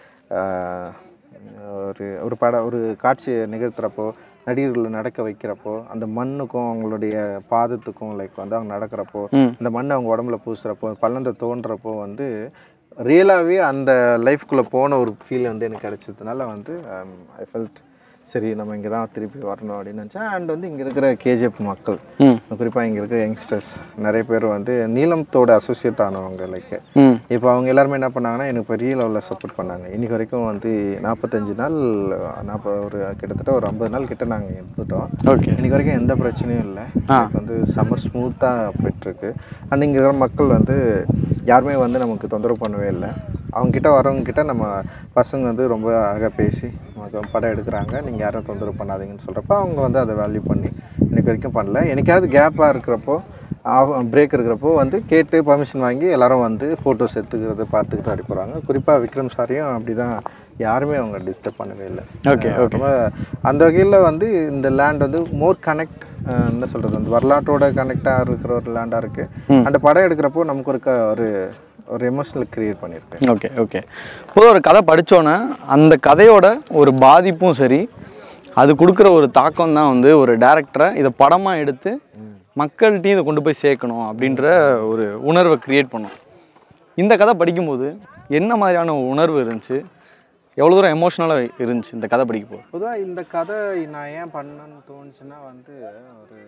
அஹ், ஒரு ஒரு படம் ஒரு காட்சியை நிகழ்த்துறப்போ நடிகர்களை நடக்க வைக்கிறப்போ அந்த மண்ணுக்கும் அவங்களுடைய பாதத்துக்கும் லைக் வந்து அவங்க நடக்கிறப்போ ம் இந்த மண் அவங்க உடம்புல பூசுகிறப்போ பள்ளந்த தோன்றப்போ வந்து ரியலாகவே அந்த லைஃப்குள்ளே போன ஒரு ஃபீல் வந்து எனக்கு கிடைச்சதுனால வந்து ஐ ஃபெல்ட் சரி நம்ம இங்கே தான் திருப்பி வரணும் அப்படின்னு நினச்சேன் அண்ட் வந்து இங்கே இருக்கிற கேஜிஎஃப் மக்கள் ம் குறிப்பாக இங்கே இருக்கிற யங்ஸ்டர்ஸ் நிறைய பேர் வந்து நீளத்தோட அசோசியேட் ஆனவங்க லைக் ம் இப்போ அவங்க எல்லாருமே என்ன பண்ணாங்கன்னா எனக்கு பெரிய லெவலில் சப்போர்ட் பண்ணாங்க இன்னைக்கு வரைக்கும் வந்து நாற்பத்தஞ்சு நாள் நாற்பது ஒரு கிட்டத்தட்ட ஒரு ஐம்பது நாள் கிட்ட நாங்கள் எடுத்துட்டோம் ஓகே இன்னைக்கு வரைக்கும் எந்த பிரச்சனையும் இல்லை ஆ. எனக்கு வந்து செம்ம ஸ்மூத்தாக போயிட்டுருக்கு அண்ட் இங்கே இருக்கிற மக்கள் வந்து யாருமே வந்து நமக்கு தொந்தரவு பண்ணவே இல்லை அவங்க கிட்ட வரவங்க கிட்ட நம்ம பசங்க வந்து ரொம்ப அழகாக பேசி நமக்கு படம் எடுக்கிறாங்க நீங்கள் யாரும் தொந்தரவு பண்ணாதீங்கன்னு சொல்கிறப்ப அவங்க வந்து அதை வேல்யூ பண்ணி இன்னைக்கு வரைக்கும் பண்ணல என்னைக்காவது கேப்பாக இருக்கிறப்போ பிரேக் இருக்கிறப்போ வந்து கேட்டு பர்மிஷன் வாங்கி எல்லாரும் வந்து ஃபோட்டோஸ் எடுத்துக்கிறத பார்த்துக்கிட்டு அப்படி போகிறாங்க குறிப்பாக விக்ரம் சாரையும் அப்படி தான் யாருமே அவங்க டிஸ்டர்ப் பண்ணவே இல்லை ஓகே ஓகே ரொம்ப அந்த வகையில் வந்து இந்த லேண்ட் வந்து மோர் கனெக்ட் என்ன சொல்கிறது அந்த வரலாற்றோட கனெக்டாக இருக்கிற ஒரு லேண்டாக இருக்குது அந்த படம் எடுக்கிறப்போ நமக்கு ஒரு க ஒரு ஒரு எமோஷனல் கிரியேட் பண்ணியிருக்கேன் ஓகே ஓகே பொதுவாக ஒரு கதை படித்தோன்னே அந்த கதையோட ஒரு பாதிப்பும் சரி அது கொடுக்குற ஒரு தாக்கம் தான் வந்து ஒரு டேரக்டரை இதை படமாக எடுத்து மக்கள்கிட்டையும் இதை கொண்டு போய் சேர்க்கணும் அப்படின்ற ஒரு உணர்வை க்ரியேட் பண்ணும் இந்த கதை படிக்கும்போது என்ன மாதிரியான உணர்வு இருந்துச்சு எவ்வளோ தூரம் எமோஷ்னலாக இருந்துச்சு இந்த கதை படிக்கும் போது பொதுவாக இந்த கதை நான் ஏன் பண்ணணும்னு தோணுச்சுன்னா வந்து ஒரு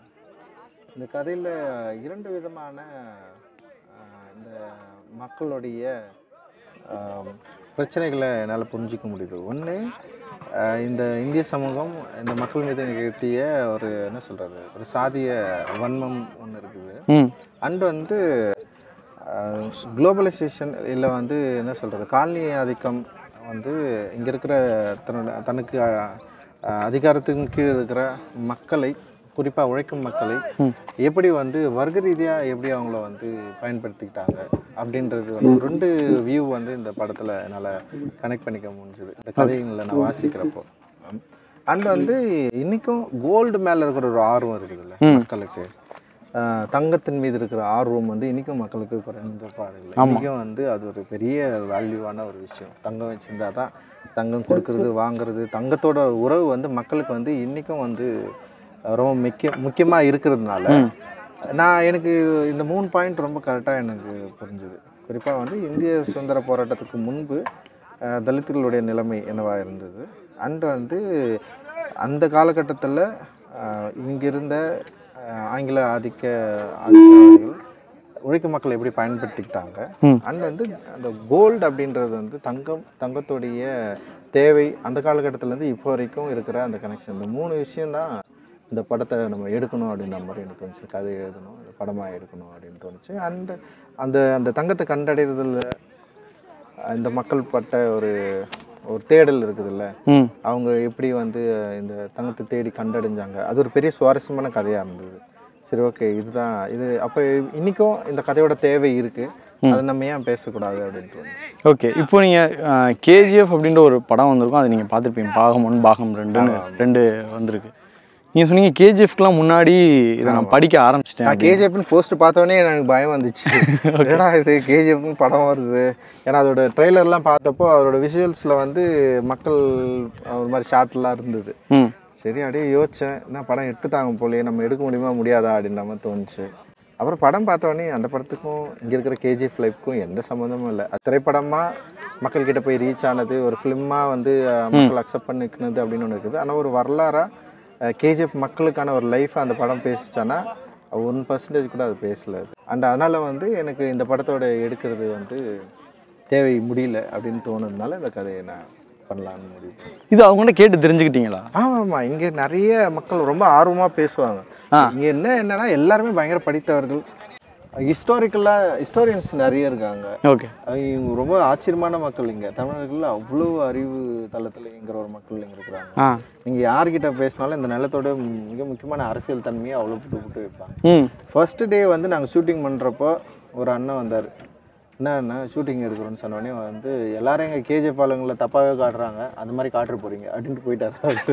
இந்த கதையில் இரண்டு விதமான ஆஹ், இந்த மக்களுடைய ஆஹ், பிரச்சனைகளை என்னால் புரிஞ்சிக்க முடியுது ஒன்று இந்த இந்திய சமூகம் இந்த மக்கள் மீது நிகழ்த்திய ஒரு என்ன சொல்கிறது ஒரு சாதிய வன்மம் ஒன்று இருக்குது ம் அண்ட் வந்து குளோபலைசேஷன் இல்லை வந்து என்ன சொல்கிறது காலனி ஆதிக்கம் வந்து இங்கே இருக்கிற தன்னோட தனக்கு அஹ், அஹ், அதிகாரத்துக்கு கீழ் இருக்கிற மக்களை குறிப்பாக உழைக்கும் மக்களை எப்படி வந்து வர்க்க ரீதியாக எப்படி அவங்கள வந்து பயன்படுத்திக்கிட்டாங்க அப்படின்றது வந்து ரெண்டு வியூ வந்து இந்த படத்தில் என்னால் கனெக்ட் பண்ணிக்க முடிஞ்சுது இந்த கதைகளை நான் வாசிக்கிறப்போ அண்ட் வந்து இன்னைக்கும் கோல்டு மேலே இருக்கிற ஒரு ஆர்வம் இருக்குதுல்ல மக்களுக்கு ஆஹ் தங்கத்தின் மீது இருக்கிற ஆர்வம் வந்து இன்னைக்கும் மக்களுக்கு குறைந்த பாடில்லை இன்னைக்கும் வந்து அது ஒரு பெரிய வேல்யூவான ஒரு விஷயம் தங்கம் வச்சிருந்தா தான் தங்கம் கொடுக்கறது வாங்குறது தங்கத்தோட உறவு வந்து மக்களுக்கு வந்து இன்னைக்கும் வந்து அஹ் ரொம்ப முக்கிய முக்கியமாக இருக்கிறதுனால நான் எனக்கு இந்த மூணு பாயிண்ட் ரொம்ப கரெக்டாக எனக்கு புரிஞ்சுது குறிப்பாக வந்து இந்திய சுதந்திர போராட்டத்துக்கு முன்பு அஹ், தலித்துகளுடைய நிலைமை என்னவாக இருந்தது அண்ட் வந்து அந்த காலகட்டத்தில் இங்கிருந்த அஹ், ஆங்கில ஆதிக்க ஆதிக்கவாதிகள் உழைக்கும் மக்கள் எப்படி பயன்படுத்திக்கிட்டாங்க ம். அண்ட் வந்து அந்த கோல்டு அப்படின்றது வந்து தங்கம் தங்கத்துடைய தேவை அந்த காலகட்டத்திலேருந்து இப்போ வரைக்கும் இருக்கிற அந்த கனெக்ஷன் இந்த மூணு விஷயம்தான் இந்த படத்தை நம்ம எடுக்கணும் அப்படின்ற மாதிரி எனக்கு தோணுச்சு கதை எழுதணும் இந்த படமாக எடுக்கணும் அப்படின்னு தோணுச்சு அண்ட் அந்த அந்த தங்கத்தை கண்டடைறதுல இந்த மக்கள் பட்ட ஒரு ஒரு தேடல் இருக்குதுல்ல ம் அவங்க எப்படி வந்து இந்த தங்கத்தை தேடி கண்டடைஞ்சாங்க அது ஒரு பெரிய சுவாரஸ்யமான கதையாக இருந்தது சரி ஓகே இதுதான் இது அப்போ இன்றைக்கும் இந்த கதையோட தேவை இருக்குது அதை நம்ம ஏன் பேசக்கூடாது அப்படின்னு தோணுச்சு ஓகே இப்போ நீங்கள் கேஜிஎஃப் அப்படின்ற ஒரு படம் வந்திருக்கும் அதை நீங்கள் பார்த்துருப்பீங்க பாகம் ஒன் பாகம் ரெண்டுன்னு ரெண்டு வந்திருக்கு நீங்கள் சொன்னீங்க கேஜிஎஃப்க்குலாம் முன்னாடி இதை நான் படிக்க ஆரம்பிச்சிட்டேன் நான் கேஜிஎஃப்னு போஸ்ட் பார்த்தோன்னே எனக்கு பயம் வந்துச்சு என்னடா இது கேஜிஎஃப்னு படம் வருது ஏன்னா அதோட ட்ரெய்லர்லாம் பார்த்தப்போ அதோட விஷுவல்ஸில் வந்து மக்கள் ஒரு மாதிரி ஷார்ட்லாம் இருந்தது ம் சரி அப்படியே யோசித்தேன் என்ன படம் எடுத்துட்டாங்க போலயே நம்ம எடுக்க முடியுமா முடியாதா அப்படின்ற மாதிரி தோணுச்சு அப்புறம் படம் பார்த்த உடனே அந்த படத்துக்கும் இங்கே இருக்கிற கேஜிஎஃப் லைஃப்க்கும் எந்த சம்மந்தமும் இல்லை அது திரைப்படமாக மக்கள்கிட்ட போய் ரீச் ஆனது ஒரு ஃபிலிமாக வந்து அஹ், மக்கள் அக்செப்ட் பண்ணிக்கினது அப்படின்னு ஒன்று இருக்குது ஆனால் ஒரு வரலாறாக கேஜிஎஃப் மக்களுக்கான ஒரு லைஃப் அந்த படம் பேசிச்சானா ஒன் பர்சன்டேஜ் கூட அது பேசல அண்ட் அதனால் வந்து எனக்கு இந்த படத்தோட எடுக்கிறது வந்து தேவை முடியல அப்படின்னு தோணுதுனால இந்த கதையை நான் பண்ணலான்னு முடிவு பண்ணேன். இது அவங்கள்ட்ட கேட்டு தெரிஞ்சுக்கிட்டீங்களா ஆமா ஆமா இங்க நிறைய மக்கள் ரொம்ப ஆர்வமா பேசுவாங்க ஆ. இங்க என்ன என்னன்னா எல்லாருமே பயங்கர படித்தவர்கள் ஹிஸ்டாரிக்கலா ஹிஸ்டோரியன்ஸ் நிறைய இருக்காங்க ஓகே அஹ் இவங்க ரொம்ப ஆச்சரியமான மக்கள் இங்க தமிழர்கள் அவ்வளோ அறிவு தளத்துல இங்கிற ஒரு மக்கள் இங்க இருக்கிறாங்க ஆ நீங்க யார்கிட்ட பேசினாலும் இந்த நிலத்தோட மிக முக்கியமான அரசியல் தன்மையை அவ்வளோ புட்டு புட்டு வைப்பாங்க ம் ஃபர்ஸ்ட் டே வந்து நாங்கள் ஷூட்டிங் பண்ணுறப்போ ஒரு அண்ணன் வந்தார் என்னன்னா ஷூட்டிங் எடுக்கிறோன்னு சொன்னோடனே வந்து எல்லாரும் எங்கள் கேஜிஎஃப் ஆளுங்களை தப்பாகவே காட்டுறாங்க அந்த மாதிரி காட்டுற போகிறீங்க அப்படின்ட்டு போயிட்டார் அவரு.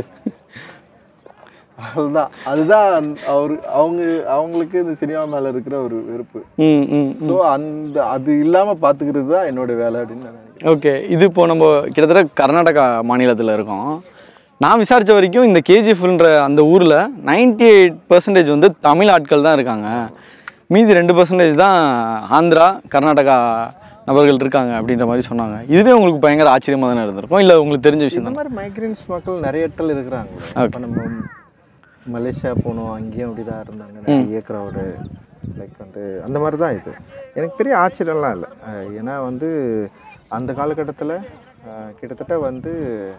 அதுதான் அதுதான் அந்த- அவரு அவங்க அவங்களுக்கு இந்த சினிமா மேலே இருக்கிற ஒரு வெறுப்பு ம் ம் ஸோ அந்த அது இல்லாமல் பார்த்துக்கிறது தான் என்னோட வேலை அப்படின்னு நான் நினைக்கிறேன் ஓகே இது இப்போ நம்ம கிட்டத்தட்ட கர்நாடகா மாநிலத்தில் இருக்கோம் நான் விசாரித்த வரைக்கும் இந்த கேஜிஎஃப்ன்ற அந்த ஊரில் 98% எயிட் பர்சன்டேஜ் வந்து தமிழ் ஆட்கள் தான் இருக்காங்க மீதி ரெண்டு பர்சன்டேஜ் தான் ஆந்திரா கர்நாடகா நபர்கள் இருக்காங்க அப்படின்ற மாதிரி சொன்னாங்க இதுவே உங்களுக்கு பயங்கர ஆச்சரியமாக தானே இருந்திருக்கும் இல்லை உங்களுக்கு தெரிஞ்ச விஷயம் இந்த தான் மாதிரி மைக்ரன்ஸ் மக்கள் நிறைய இடத்துல இருக்கிறாங்க இப்போ நம்ம மலேசியா போனோம் அங்கேயும் அப்படி தான் இருந்தாங்க நிறைய க்ரௌடு லைக் வந்து அந்த மாதிரி தான் இது எனக்கு பெரிய ஆச்சரியம்லாம் இல்லை அஹ் ஏன்னா வந்து அந்த காலகட்டத்தில் கிட்டத்தட்ட வந்து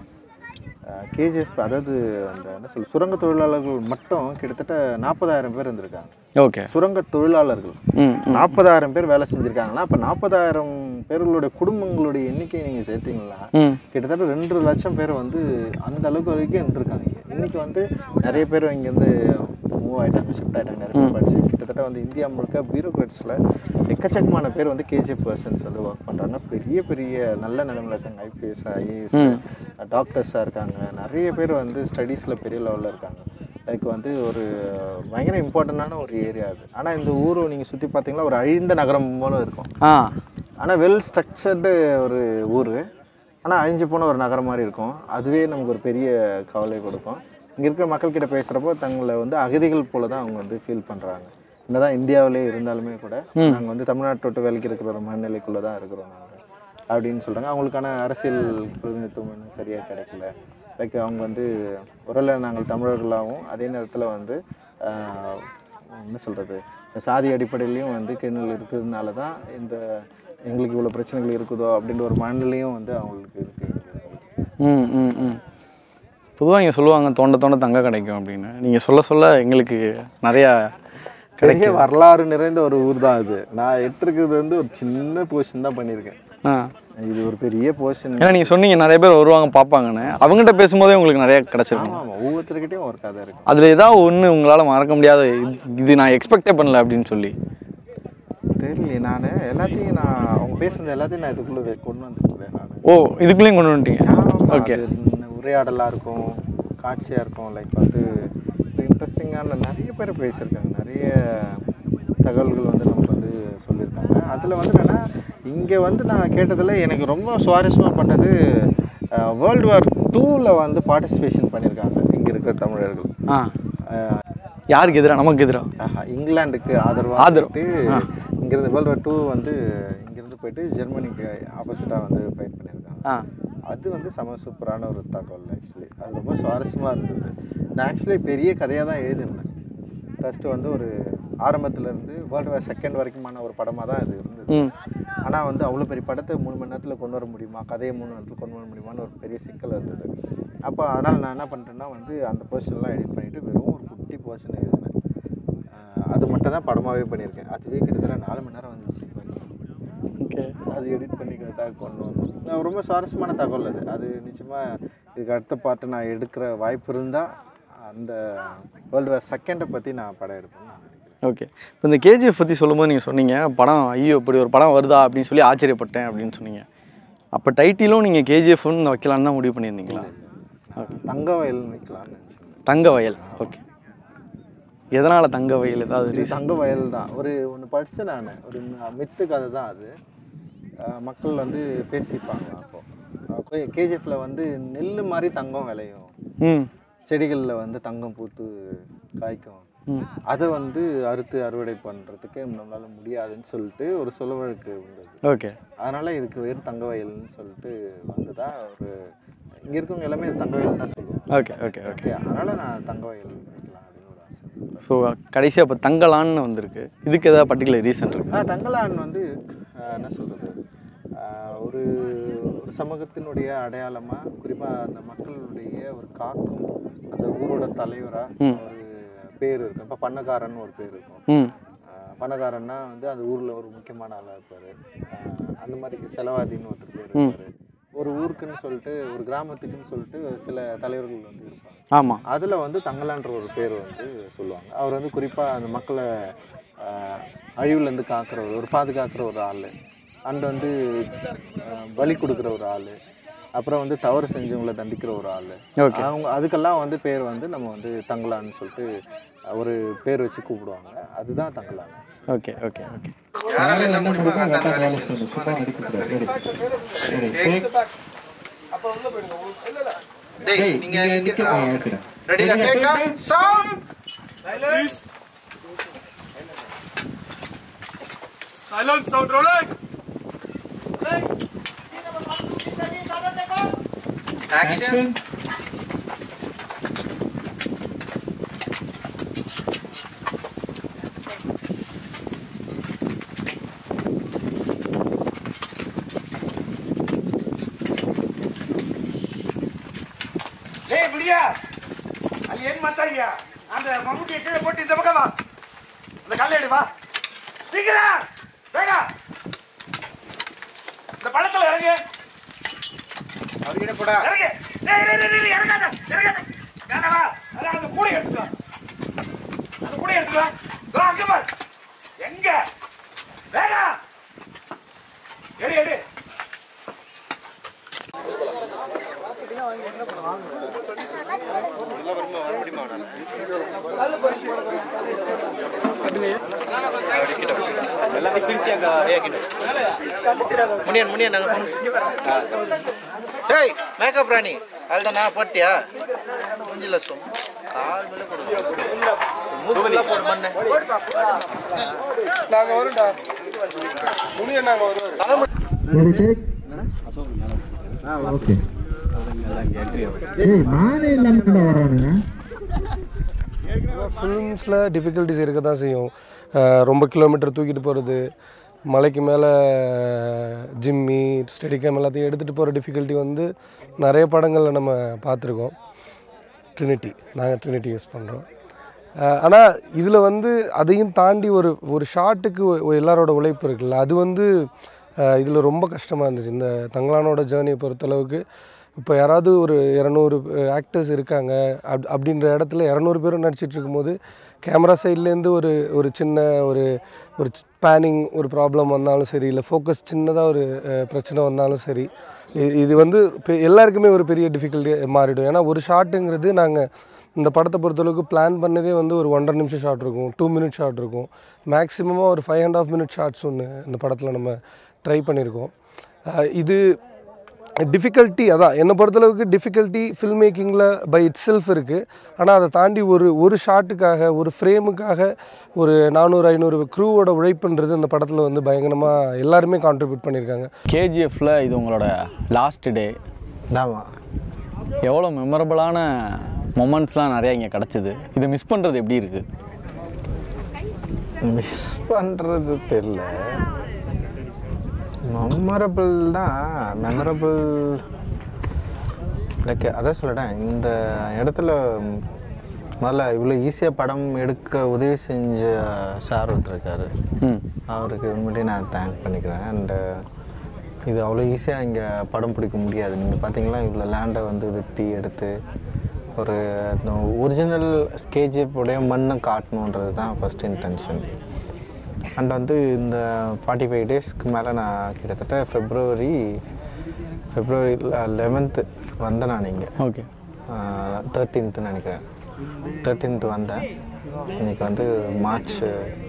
கேஜிஎஃப் அதாவது அந்த என்ன சொல் சுரங்க தொழிலாளர்கள் மட்டும் கிட்டத்தட்ட நாற்பதாயிரம் பேர் இருந்திருக்காங்க ஓகே சுரங்க தொழிலாளர்கள் ம் ம் நாற்பதாயிரம் பேர் வேலை செஞ்சுருக்காங்கன்னா அப்போ நாற்பதாயிரம் பேர்களுடைய குடும்பங்களுடைய எண்ணிக்கை நீங்கள் சேர்த்தீங்களா ம் கிட்டத்தட்ட ரெண்டு லட்சம் பேர் வந்து அந்த அளவுக்கு வரைக்கும் இருந்திருக்காங்க இங்க. இன்னைக்கு வந்து நிறைய பேர் இங்கேருந்து மூவ் ஆயிட்டாங்க ஷிஃப்ட் ஆயிட்டாங்க நிறைய பேர் படிச்சு கிட்டத்தட்ட வந்து இந்தியா முழுக்க பியூரோக்ராட்ஸில் எக்கச்சக்கமான பேர் வந்து கேஜிஎஃப் பர்சன்ஸ் வந்து ஒர்க் பண்ணுறாங்க பெரிய பெரிய நல்ல நிலைமையில் இருக்காங்க ஐபிஎஸ் ஐஏஎஸ் டாக்டர்ஸாக இருக்காங்க நிறைய பேர் வந்து ஸ்டடீஸில் பெரிய லெவலில் இருக்காங்க லைக் வந்து ஒரு பயங்கர இம்பார்ட்டண்டான ஒரு ஏரியா அது ஆனால் இந்த ஊர் நீங்கள் சுற்றி பார்த்தீங்கன்னா ஒரு அழிந்த நகரம் போல இருக்கும் ஆ ஆனால் வெல் ஸ்ட்ரக்சர்டு ஒரு ஊர் ஆனால் அழிஞ்சு போன ஒரு நகரம் மாதிரி இருக்கும் அதுவே நமக்கு ஒரு பெரிய கவலை கொடுக்கும் இங்கே இருக்கிற மக்கள்கிட்ட பேசுகிறப்போ தங்களை வந்து அகதிகள் போல தான் அவங்க வந்து ஃபீல் பண்ணுறாங்க என்னதான் இந்தியாவிலே இருந்தாலுமே கூட நாங்கள் வந்து தமிழ்நாட்டை விட்டு வேலைக்கு இருக்கிற ஒரு மனநிலைக்குள்ளே தான் இருக்கிறோம் நாங்கள் அப்படின்னு சொல்கிறாங்க அவங்களுக்கான அரசியல் பிரதிநிதித்துவம் இன்னும் சரியாக கிடைக்கல லைக் அவங்க வந்து ஒருவேளை நாங்கள் தமிழர்களாகவும் அதே நேரத்தில் வந்து ஆஹ், என்ன சொல்கிறது சாதி அடிப்படையிலையும் வந்து கிணல் இருக்கிறதுனால தான் இந்த எங்களுக்கு இவ்வளோ பிரச்சனைகள் இருக்குதோ அப்படின்ற ஒரு மனநிலையும் வந்து அவங்களுக்கு இருக்குது ம் ம் ம் பொதுவாக இங்கே சொல்லுவாங்க தோண்ட தோண்ட தங்க கிடைக்கும் அப்படின்னு நீங்கள் சொல்ல சொல்ல எங்களுக்கு நிறையா பெரிய வரலாறு நிறைந்த ஒரு ஊர் தான் அது நான் எடுத்திருக்கிறது வந்து ஒரு சின்ன போர்ஷன் தான் பண்ணியிருக்கேன் ஆ இது ஒரு பெரிய போர்ஷன் ஏன்னா நீங்கள் சொன்னீங்க நிறைய பேர் வருவாங்க பார்ப்பாங்கன்னு அவங்ககிட்ட பேசும்போதே உங்களுக்கு நிறைய கிடச்சிருக்கும் ஆமாம் ஆமாம் ஒவ்வொருத்தருக்கிட்டையும் ஒரு கதை இருக்கு அதில் ஏதாவது ஒன்று உங்களால் மறக்க முடியாத இது- இது நான் எக்ஸ்பெக்டே பண்ணல அப்படின்னு சொல்லி தெரியலையே நான் எல்லாத்தையும் நான் அவங்க பேசுனது எல்லாத்தையும் நான் இதுக்குள்ளே கொண்டு வந்துட்டுருக்கேன் நான் ஓ இதுக்குள்ளேயும் கொண்டு வந்துட்டீங்க ஓகே உரையாடலாக இருக்கும் காட்சியாக இருக்கும் லைக் வந்து இன்ட்ரெஸ்டிங்கான நிறைய பேர் பேசியிருக்காங்க நிறைய தகவல்கள் வந்து நமக்கு வந்து சொல்லியிருக்காங்க அதில் வந்து என்னென்னா இங்கே வந்து நான் கேட்டதில் எனக்கு ரொம்ப சுவாரஸ்யமாக பண்ணது வேர்ல்டு வார் டூவில் வந்து பார்ட்டிசிபேஷன் பண்ணியிருக்காங்க இங்கே இருக்கிற தமிழர்கள் ஆ அஹ் யாருக்கு எதிராக நமக்கு எதிராக ஆஹா, இங்கிலாந்துக்கு ஆதரவாக ஆதரவு. போயிட்டு இங்கிருந்து வேர்ல்டு வார் டூ வந்து இங்கிருந்து போயிட்டு ஜெர்மனிக்கு ஆப்போசிட்டாக வந்து ஃபைட் பண்ணியிருக்காங்க ஆ அது வந்து செம சூப்பரான ஒரு தகவல் ஆக்சுவலி அது ரொம்ப சுவாரஸ்யமாக இருந்தது நான் ஆக்சுவலி பெரிய கதையாக தான் எழுதியிருந்தேன் ஃபஸ்ட்டு வந்து ஒரு ஆரம்பத்துல இருந்து வேர்ல்டு வார் செகண்ட் வரைக்குமான ஒரு படமாக தான் இது இருந்தது ம் ஆனால் வந்து அவ்வளோ பெரிய படத்தை மூணு மணி நேரத்தில் கொண்டு வர முடியுமா கதையை மூணு நேரத்தில் கொண்டு வர முடியுமான்னு ஒரு பெரிய சிக்கல் இருந்தது அப்போ அதனால் நான் என்ன பண்ணிட்டேன்னா வந்து அந்த போர்ஷன்லாம் எடிட் பண்ணிவிட்டு வெறும் ஒரு குட்டி போர்ஷன் எழுதினேன் ஆஹ் அது மட்டும் தான் படமாகவே பண்ணியிருக்கேன் அதுவே கிட்டத்தட்ட நாலு மணி நேரம் வந்துச்சு பண்ணி ஓகே அது எடிட் பண்ணி கரெக்டாக கொண்டு வந்தோம் அது ரொம்ப சுவாரஸ்யமான தகவல் அது அது நிச்சயமாக இதுக்கு அடுத்த பாட்டு நான் எடுக்கிற வாய்ப்பு இருந்தால் அந்த வேர்ல்டு வார் செகண்டை பற்றி நான் படம் எடுப்பேன்னு நான் நினைக்கிறேன் ஓகே இப்போ இந்த கேஜிஎஃப் பற்றி சொல்லும்போது நீங்கள் சொன்னீங்க படம் ஐயோ இப்படி ஒரு படம் வருதா அப்படின்னு சொல்லி ஆச்சரியப்பட்டேன் அப்படின்னு சொன்னீங்க அப்போ டைட்டிலும் நீங்கள் கேஜிஎஃப்னு வைக்கலான்னு தான் முடிவு பண்ணியிருந்தீங்களா நான் தங்க வயல்னு வைக்கலாம்னு நினச்சேன் தங்க வயல் ஓகே எதனால் தங்க வயல் ஏதாவது இது தங்க வயல் தான் ஒரு ஒன்று படித்தேன் நான் ஒரு மித்து கதை தான் அது அஹ் மக்கள் வந்து பேசிப்பாங்க அப்போ கேஜிஎஃப்ல வந்து நெல் மாதிரி தங்கம் விளையும் ம் செடிகளில் வந்து தங்கம் பூத்து காய்க்கும் ம் அதை வந்து அறுத்து அறுவடை பண்ணுறதுக்கு நம்மளால முடியாதுன்னு சொல்லிட்டு ஒரு சொல்வழக்கு உண்டு ஓகே அதனால இதுக்கு வேறு தங்க வயல்னு சொல்லிட்டு வந்ததா ஒரு இங்கே இருக்கவங்க எல்லாமே இது தங்க வயல் தான் சொல்லுவாங்க ஓகே ஓகே ஓகே ஓகே அதனால நான் தங்க வயல் வைக்கலாம் அப்படின்னு ஒரு ஆசை ஸோ கடைசியாக இப்போ தங்கலான்னு வந்திருக்கு இதுக்கு ஏதாவது பர்டிகுலர் ரீசன் இருக்கு ஆ தங்கலான் வந்து ஆஹ், என்ன சொல்கிறது ஒரு ஒரு சமூகத்தினுடைய அடையாளமாக குறிப்பாக அந்த மக்களுடைய ஒரு காக்கும் அந்த ஊரோட தலைவராக ம். ஒரு பேர் இருக்கும் இப்போ பண்ணக்காரன் ஒரு பேர் இருக்கும் ம் ஆஹ், பண்ணக்காரன்னா வந்து அந்த ஊரில் ஒரு முக்கியமான ஆளாக இருப்பார் அந்த மாதிரி செலவாதின்னு ஒருத்தர் பேர் ம். இருப்பார் ஒரு ஊருக்குன்னு சொல்லிட்டு ஒரு கிராமத்துக்குன்னு சொல்லிட்டு சில தலைவர்கள் வந்து இருப்பாங்க ஆமாம் அதில் வந்து தங்கலான்ற ஒரு பேர் வந்து சொல்லுவாங்க அவர் வந்து குறிப்பாக அந்த மக்களை ஆஹ், அழிவுலேருந்து காக்கிறவர் ஒரு பாதுகாக்கிற ஒரு ஆள் அண்ட் வந்து ஆஹ், பலி கொடுக்குற ஒரு ஆள் அப்புறம் வந்து தவறு செஞ்சவங்கள தண்டிக்கிற ஒரு ஆள் ஓகே அவங்க அதுக்கெல்லாம் வந்து பேர் வந்து நம்ம வந்து தங்கலான்னு சொல்லிட்டு ஒரு பேர் வச்சு கூப்பிடுவாங்க அதுதான் தங்கலான் ஓகே ஓகே ஓகே யாரும் என்ன முடியுமோ கரெக்டாக வேலை செய்யணும் சும்மா நடிக்கக்கூடாது ரெடி ரெடி டேக் டேய் நீங்க நிக்க ஓகேடா ready take Silence, sound rolling! Action ஏய் முடியா அது ஏன் மாத்தாங்க அந்த மம்முட்டியை கீழே போட்டு இந்த பக்கம் வா அந்த கல்லை எடு வா சீக்கிரம் வேகா இந்த பழத்துல இறங்கு அவர்கிட்ட போடா இறங்கு டேய் டேய் டேய், டேய் இறங்காத இறங்காத வேணா வா அட அந்த கூடை எடுத்துட்டு வா அந்த கூடை எடுத்துட்டு வா இதோ அங்க பாரு எங்க வேகா எடு எடு முனியன் முனியன் நாங்கள் டேய் மேக்கப் ராணி அதுதானா போட்டியா மூஞ்சில சும்மா கால் மேல கொடுங்க மூஞ்சில போடு மண்ணு ரெடி டேக் ஓகே ஏய் நானே இல்லாம கூட வரானுங்க ஃபிலிம்ஸில் டிஃபிகல்ட்டிஸ் இருக்க தான் செய்யும் அஹ் ரொம்ப கிலோமீட்டர் தூக்கிட்டு போகிறது மலைக்கு மேலே ஜிம்மி ஸ்டெடிகம் எல்லாத்தையும் எடுத்துகிட்டு போகிற டிஃபிகல்ட்டி வந்து நிறைய படங்களில் நம்ம பார்த்துருக்கோம் ட்ரினிட்டி நாங்கள் ட்ரினிட்டி யூஸ் பண்ணுறோம் ஆனால் இதில் வந்து அதையும் தாண்டி ஒரு ஒரு ஷாட்டுக்கு எல்லாரோட உழைப்பு இருக்குல்ல அது வந்து இதில் ரொம்ப கஷ்டமாக இருந்துச்சு இந்த தங்கலானோட ஜேர்னியை பொறுத்தளவுக்கு இப்போ யாராவது ஒரு இரநூறு ஆக்டர்ஸ் இருக்காங்க அப் அப்படின்ற இடத்துல இரநூறு பேரும் நடிச்சிட்டு இருக்கும்போது கேமரா சைட்லேருந்து ஒரு ஒரு சின்ன ஒரு ஒரு பேனிங் ஒரு ப்ராப்ளம் வந்தாலும் சரி இல்லை ஃபோக்கஸ் சின்னதாக ஒரு அஹ், பிரச்சனை வந்தாலும் சரி இ- இது வந்து பெ- எல்லாருக்குமே ஒரு பெரிய டிஃபிகல்ட்டி மாறிடும் ஏன்னா ஒரு ஷாட்டுங்கிறது நாங்கள் இந்த படத்தை பொறுத்தளவுக்கு பிளான் பண்ணதே வந்து ஒரு ஒன்றரை நிமிஷம் ஷாட் இருக்கும் டூ மினிட் ஷாட் இருக்கும் மேக்ஸிமமாக ஒரு five and half minute shots ஒன்று இந்த படத்தில் நம்ம ட்ரை பண்ணியிருக்கோம் அஹ் இது டிஃபிகல்ட்டி அதான் என்னை பொறுத்தளவுக்கு டிஃபிகல்ட்டி ஃபில்ம் மேக்கிங்கில் பை இட் செல்ஃப் இருக்குது ஆனால் அதை தாண்டி ஒரு ஒரு ஷாட்டுக்காக ஒரு ஃப்ரேமுக்காக ஒரு நானூறு ஐநூறு க்ரூவோட உழைப்புன்றது இந்த படத்தில் வந்து பயங்கரமாக எல்லாருமே கான்ட்ரிபியூட் பண்ணியிருக்காங்க கேஜிஎஃப்ல இது உங்களோட லாஸ்ட் டே ஆமாம் எவ்வளோ மெமரபிளான மொமெண்ட்ஸ்லாம் நிறையா இங்கே கிடச்சிது இதை மிஸ் பண்ணுறது எப்படி இருக்குது மிஸ் பண்ணுறது தெரில மெமரபிள் தான் மெமரபிள் லைக் அதான் சொல்லிட்டேன் இந்த இடத்துல ம், முதல்ல இவ்வளோ ஈஸியாக படம் எடுக்க உதவி செஞ்ச சார் ஒருத்தர் இருக்காரு ம் அவருக்கு உண்மையிலேயே நான் தேங்க் பண்ணிக்கிறேன் அண்டு இது அவ்வளோ ஈஸியாக இங்கே படம் பிடிக்க முடியாது நீங்கள் பார்த்தீங்களா இவ்வளோ லேண்டை வந்து வெட்டி எடுத்து ஒரு ஒரிஜினல் உடைய மண்ணை காட்டணுன்றது தான் ஃபஸ்ட் இன்டென்ஷன் அண்ட் வந்து இந்த ஃபார்ட்டி ஃபைவ் டேஸ்க்கு மேலே நான் கிட்டத்தட்ட ஃபெப்ரவரி ஃபெப்ரவரி லெவன்த்து வந்தேன் நான் இங்கே ஓகே தேர்ட்டீன்த்து நினைக்கிறேன் தேர்ட்டீன்த்து வந்தேன் இன்னைக்கு வந்து மார்ச்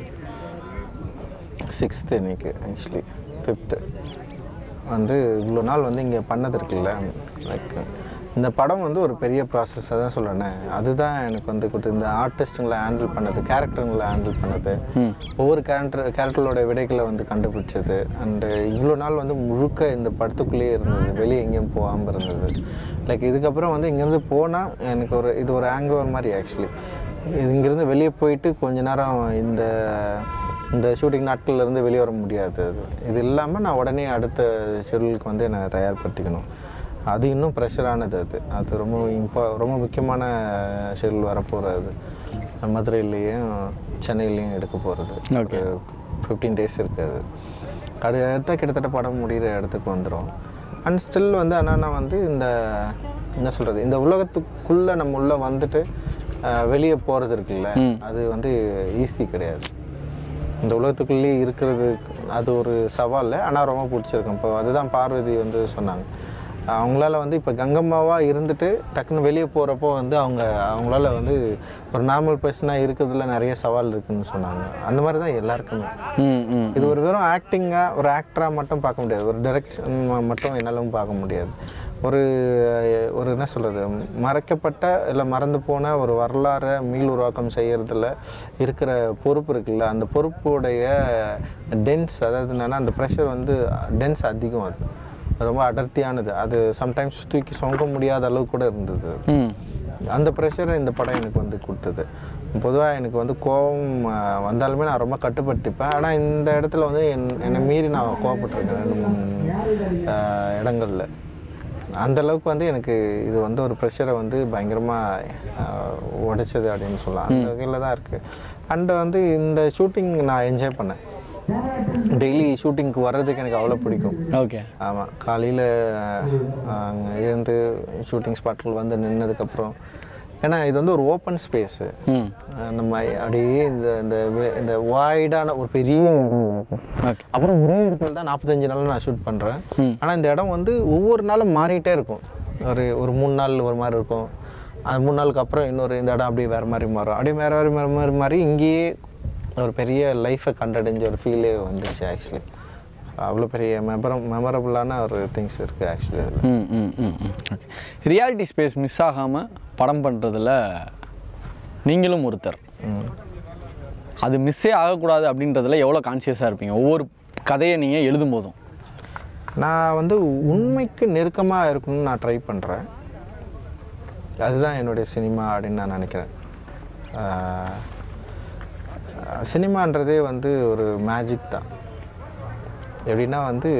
சிக்ஸ்த்து இன்னைக்கு ஆக்சுவலி ஃபிஃப்த்து வந்து இவ்வளோ நாள் வந்து இங்கே பண்ணது இருக்குல்ல லைக் இந்த படம் வந்து ஒரு பெரிய ப்ராசஸாக தான் சொல்கிறேனே அதுதான் எனக்கு வந்து கொடுத்து இந்த ஆர்டிஸ்ட்டுங்களை ஹேண்டில் பண்ணது கேரக்டருங்களை ஹேண்டில் பண்ணது ஒவ்வொரு கேரக்டர் கேரக்டரோட விடைகளை வந்து கண்டுபிடிச்சது அண்டு இவ்வளோ நாள் வந்து முழுக்க இந்த படத்துக்குள்ளேயே இருந்தது வெளியே எங்கேயும் போகாமல் இருந்தது லைக் இதுக்கப்புறம் வந்து இங்கேருந்து போனால் எனக்கு ஒரு இது ஒரு ஹேங்கோவர் மாதிரி ஆக்சுவலி இங்கேருந்து வெளியே போயிட்டு கொஞ்ச நேரம் இந்த இந்த ஷூட்டிங் நாட்கள்ல இருந்து வெளியே வர முடியாது அது இது இல்லாமல் நான் உடனே அடுத்த ஷெடியூலுக்கு வந்து என்னை தயார்படுத்திக்கணும் அது இன்னும் ப்ரெஷரானது அது அது ரொம்ப இம்பா ரொம்ப முக்கியமான ஷெடியூல் வரப்போகிறது மதுரையிலையும் சென்னையிலையும் எடுக்க போகிறது Okay. ஃபிஃப்டீன் டேஸ் இருக்குது அது அடுத்த கிட்டத்தட்ட படம் முடிகிற இடத்துக்கு வந்துடும் அண்ட் ஸ்டில் வந்து ஆனால் நான் வந்து இந்த என்ன சொல்கிறது இந்த உலகத்துக்குள்ளே நம்ம உள்ளே வந்துட்டு வெளியே போகிறது இருக்குல்ல அது வந்து ஈஸி கிடையாது இந்த உலகத்துக்குள்ளேயே இருக்கிறது அது ஒரு சவால் ஆனால் ரொம்ப பிடிச்சிருக்கும் இப்போ அதுதான் பார்வதி வந்து சொன்னாங்க அவங்களால வந்து இப்போ கங்கம்மாவாக இருந்துட்டு டக்குன்னு வெளியே போகிறப்போ வந்து அவங்க அவங்களால வந்து ஒரு நார்மல் பர்சனாக இருக்கிறதுல நிறைய சவால் இருக்குன்னு சொன்னாங்க அந்த மாதிரி தான் எல்லாருக்குமே ம் ம் இது ஒரு வெறும் ஆக்டிங்காக ஒரு ஆக்டராக மட்டும் பார்க்க முடியாது ஒரு டைரக்ஷன் மட்டும் என்னாலும் பார்க்க முடியாது ஒரு ஒரு என்ன சொல்கிறது மறைக்கப்பட்ட இல்லை மறந்து போன ஒரு வரலாறை மீள் உருவாக்கம் செய்யறதுல இருக்கிற பொறுப்பு இருக்குல்ல அந்த பொறுப்புடைய டென்ஸ் அதாவது என்னென்னா அந்த ப்ரெஷர் வந்து டென்ஸ் அதிகம் அது ரொம்ப அடர்த்தியானது அது சம்டைம்ஸ் தூக்கி சொங்க முடியாத அளவு கூட இருந்தது ம் அந்த ப்ரெஷரை இந்த படம் எனக்கு வந்து கொடுத்தது பொதுவாக எனக்கு வந்து கோபம் அஹ், வந்தாலுமே நான் ரொம்ப கட்டுப்படுத்திப்பேன் ஆனால் இந்த இடத்துல வந்து என் என்னை மீறி நான் கோவப்பட்டிருக்கேன் ரெண்டு மூணு அஹ், இடங்கள்ல அந்த அளவுக்கு வந்து எனக்கு இது வந்து ஒரு ப்ரெஷரை வந்து பயங்கரமாக உடைச்சது அப்படின்னு சொல்லலாம் அந்த வகையில் தான் இருக்குது அண்ட் வந்து இந்த ஷூட்டிங் நான் என்ஜாய் பண்ணேன் டெய்லி ஷூட்டிங்க்கு வர்றதுக்கு எனக்கு அவ்வளோ பிடிக்கும் ஓகே ஆமாம் காலையில் அங்கே இருந்து ஷூட்டிங் ஸ்பாட்டில் வந்து நின்னதுக்கப்புறம் ஏன்னா இது வந்து ஒரு ஓப்பன் ஸ்பேஸு ம் நம்ம அப்படியே இந்த இந்த வே- இந்த வாய்டான ஒரு பெரிய இடம் இருக்கும். ஓகே அப்புறம் ஒரே இடத்துல தான் நாற்பத்தஞ்சு நாள் நான் ஷூட் பண்ணுறேன் ம். ஆனால் இந்த இடம் வந்து ஒவ்வொரு நாளும் மாறிட்டே இருக்கும் ஒரு ஒரு மூணு நாள் ஒரு மாதிரி இருக்கும் அது மூணு நாளுக்கு அப்புறம் இன்னொரு இந்த இடம் அப்படியே வேறு மாதிரி மாறும் அப்படியே வேறு வேறு வேறு மாதிரி மாறி இங்கேயே ஒரு பெரிய லைஃப்பை கண்டடைஞ்ச ஒரு ஃபீலே வந்துச்சு ஆக்சுவலி அவ்வளோ பெரிய மெமரம் மெமரபுளான ஒரு திங்ஸ் இருக்குது ஆக்சுவலி அதில் ம் ம் ம் ம் ஓகே ரியாலிட்டி ஸ்பேஸ் மிஸ் ஆகாமல் படம் பண்ணுறதுல நீங்களும் ஒருத்தர் அது மிஸ்ஸே ஆகக்கூடாது அப்படின்றதுல எவ்வளோ கான்சியஸாக இருப்பீங்க ஒவ்வொரு கதையை நீங்கள் எழுதும் போதும் நான் வந்து உண்மைக்கு நெருக்கமாக இருக்கணும்னு நான் ட்ரை பண்ணுறேன் அதுதான் என்னுடைய சினிமா அப்படின்னு நான் நினைக்கிறேன் ஆஹ் சினிமான்றதே வந்து ஒரு மேஜிக் தான் எப்படின்னா வந்து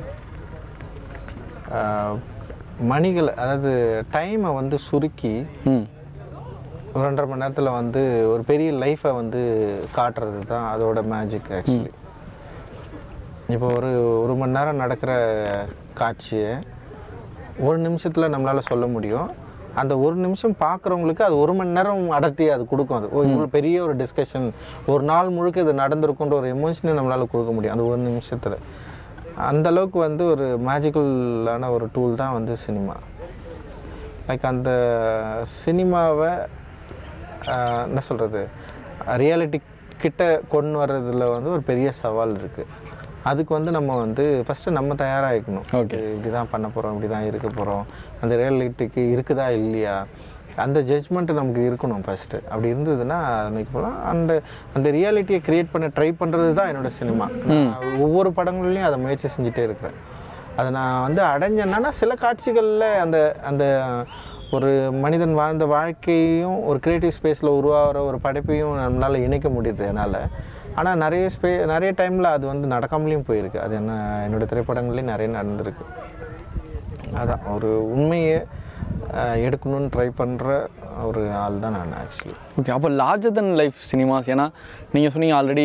ஆஹ் மணிகளை அதாவது டைமை வந்து சுருக்கி ம் ஒரு ரெண்டரை மணி நேரத்தில் வந்து ஒரு பெரிய லைஃப்பை வந்து காட்டுறது தான் அதோட மேஜிக் ஆக்சுவலி இப்போ ஒரு ஒரு மணி நேரம் நடக்கிற காட்சியை ஒரு நிமிஷத்தில் நம்மளால் சொல்ல முடியும் அந்த ஒரு நிமிஷம் பார்க்குறவங்களுக்கு அது ஒரு மணி நேரம் அடர்த்தி அது கொடுக்கும் அது ஓ இவ்வளோ பெரிய ஒரு டிஸ்கஷன் ஒரு நாள் முழுக்க இது நடந்திருக்குன்ற ஒரு எமோஷனை நம்மளால் கொடுக்க முடியும் அந்த ஒரு நிமிஷத்தில் அந்த அளவுக்கு வந்து ஒரு மேஜிக்கலான ஒரு டூல் தான் வந்து சினிமா லைக் அந்த சினிமாவை ஆஹ், என்ன சொல்கிறது ரியாலிட்டி கிட்ட கொண்டு வர்றதுல வந்து ஒரு பெரிய சவால் இருக்குது அதுக்கு வந்து நம்ம வந்து ஃபஸ்ட்டு நம்ம தயாராகிக்கணும் Okay. இப்படி தான் பண்ண போகிறோம் இப்படி தான் இருக்க போகிறோம் அந்த ரியாலிட்டிக்கு இருக்குதா இல்லையா அந்த ஜட்ஜ்மெண்ட் நமக்கு இருக்கணும் ஃபஸ்ட்டு அப்படி இருந்ததுன்னா அன்னைக்கு போகலாம் அந்த அந்த ரியாலிட்டியை க்ரியேட் பண்ண ட்ரை பண்ணுறது தான் என்னோட சினிமா ஒவ்வொரு படங்கள்லையும் அதை முயற்சி செஞ்சுட்டே இருக்கிறேன் அதை நான் வந்து அடைஞ்சேன்னா சில காட்சிகளில் அந்த அந்த ஒரு மனிதன் வாழ்ந்த வாழ்க்கையும் ஒரு கிரியேட்டிவ் ஸ்பேஸில் உருவாகிற ஒரு படைப்பையும் நம்மளால் இணைக்க முடியுது என்னால் ஆனால் நிறைய ஸ்பே நிறைய டைமில் அது வந்து நடக்காமலேயும் போயிருக்கு அது என்ன என்னோடய திரைப்படங்கள்லேயும் நிறைய நடந்திருக்கு அதான் ஒரு உண்மையை அஹ், எடுக்கணும்னு ட்ரை பண்ணுற ஒரு ஆள் தான் நான் ஆக்சுவலி ஓகே அப்போ லார்ஜர் தன் லைஃப் சினிமாஸ் ஏன்னா நீங்கள் சொன்னீங்க ஆல்ரெடி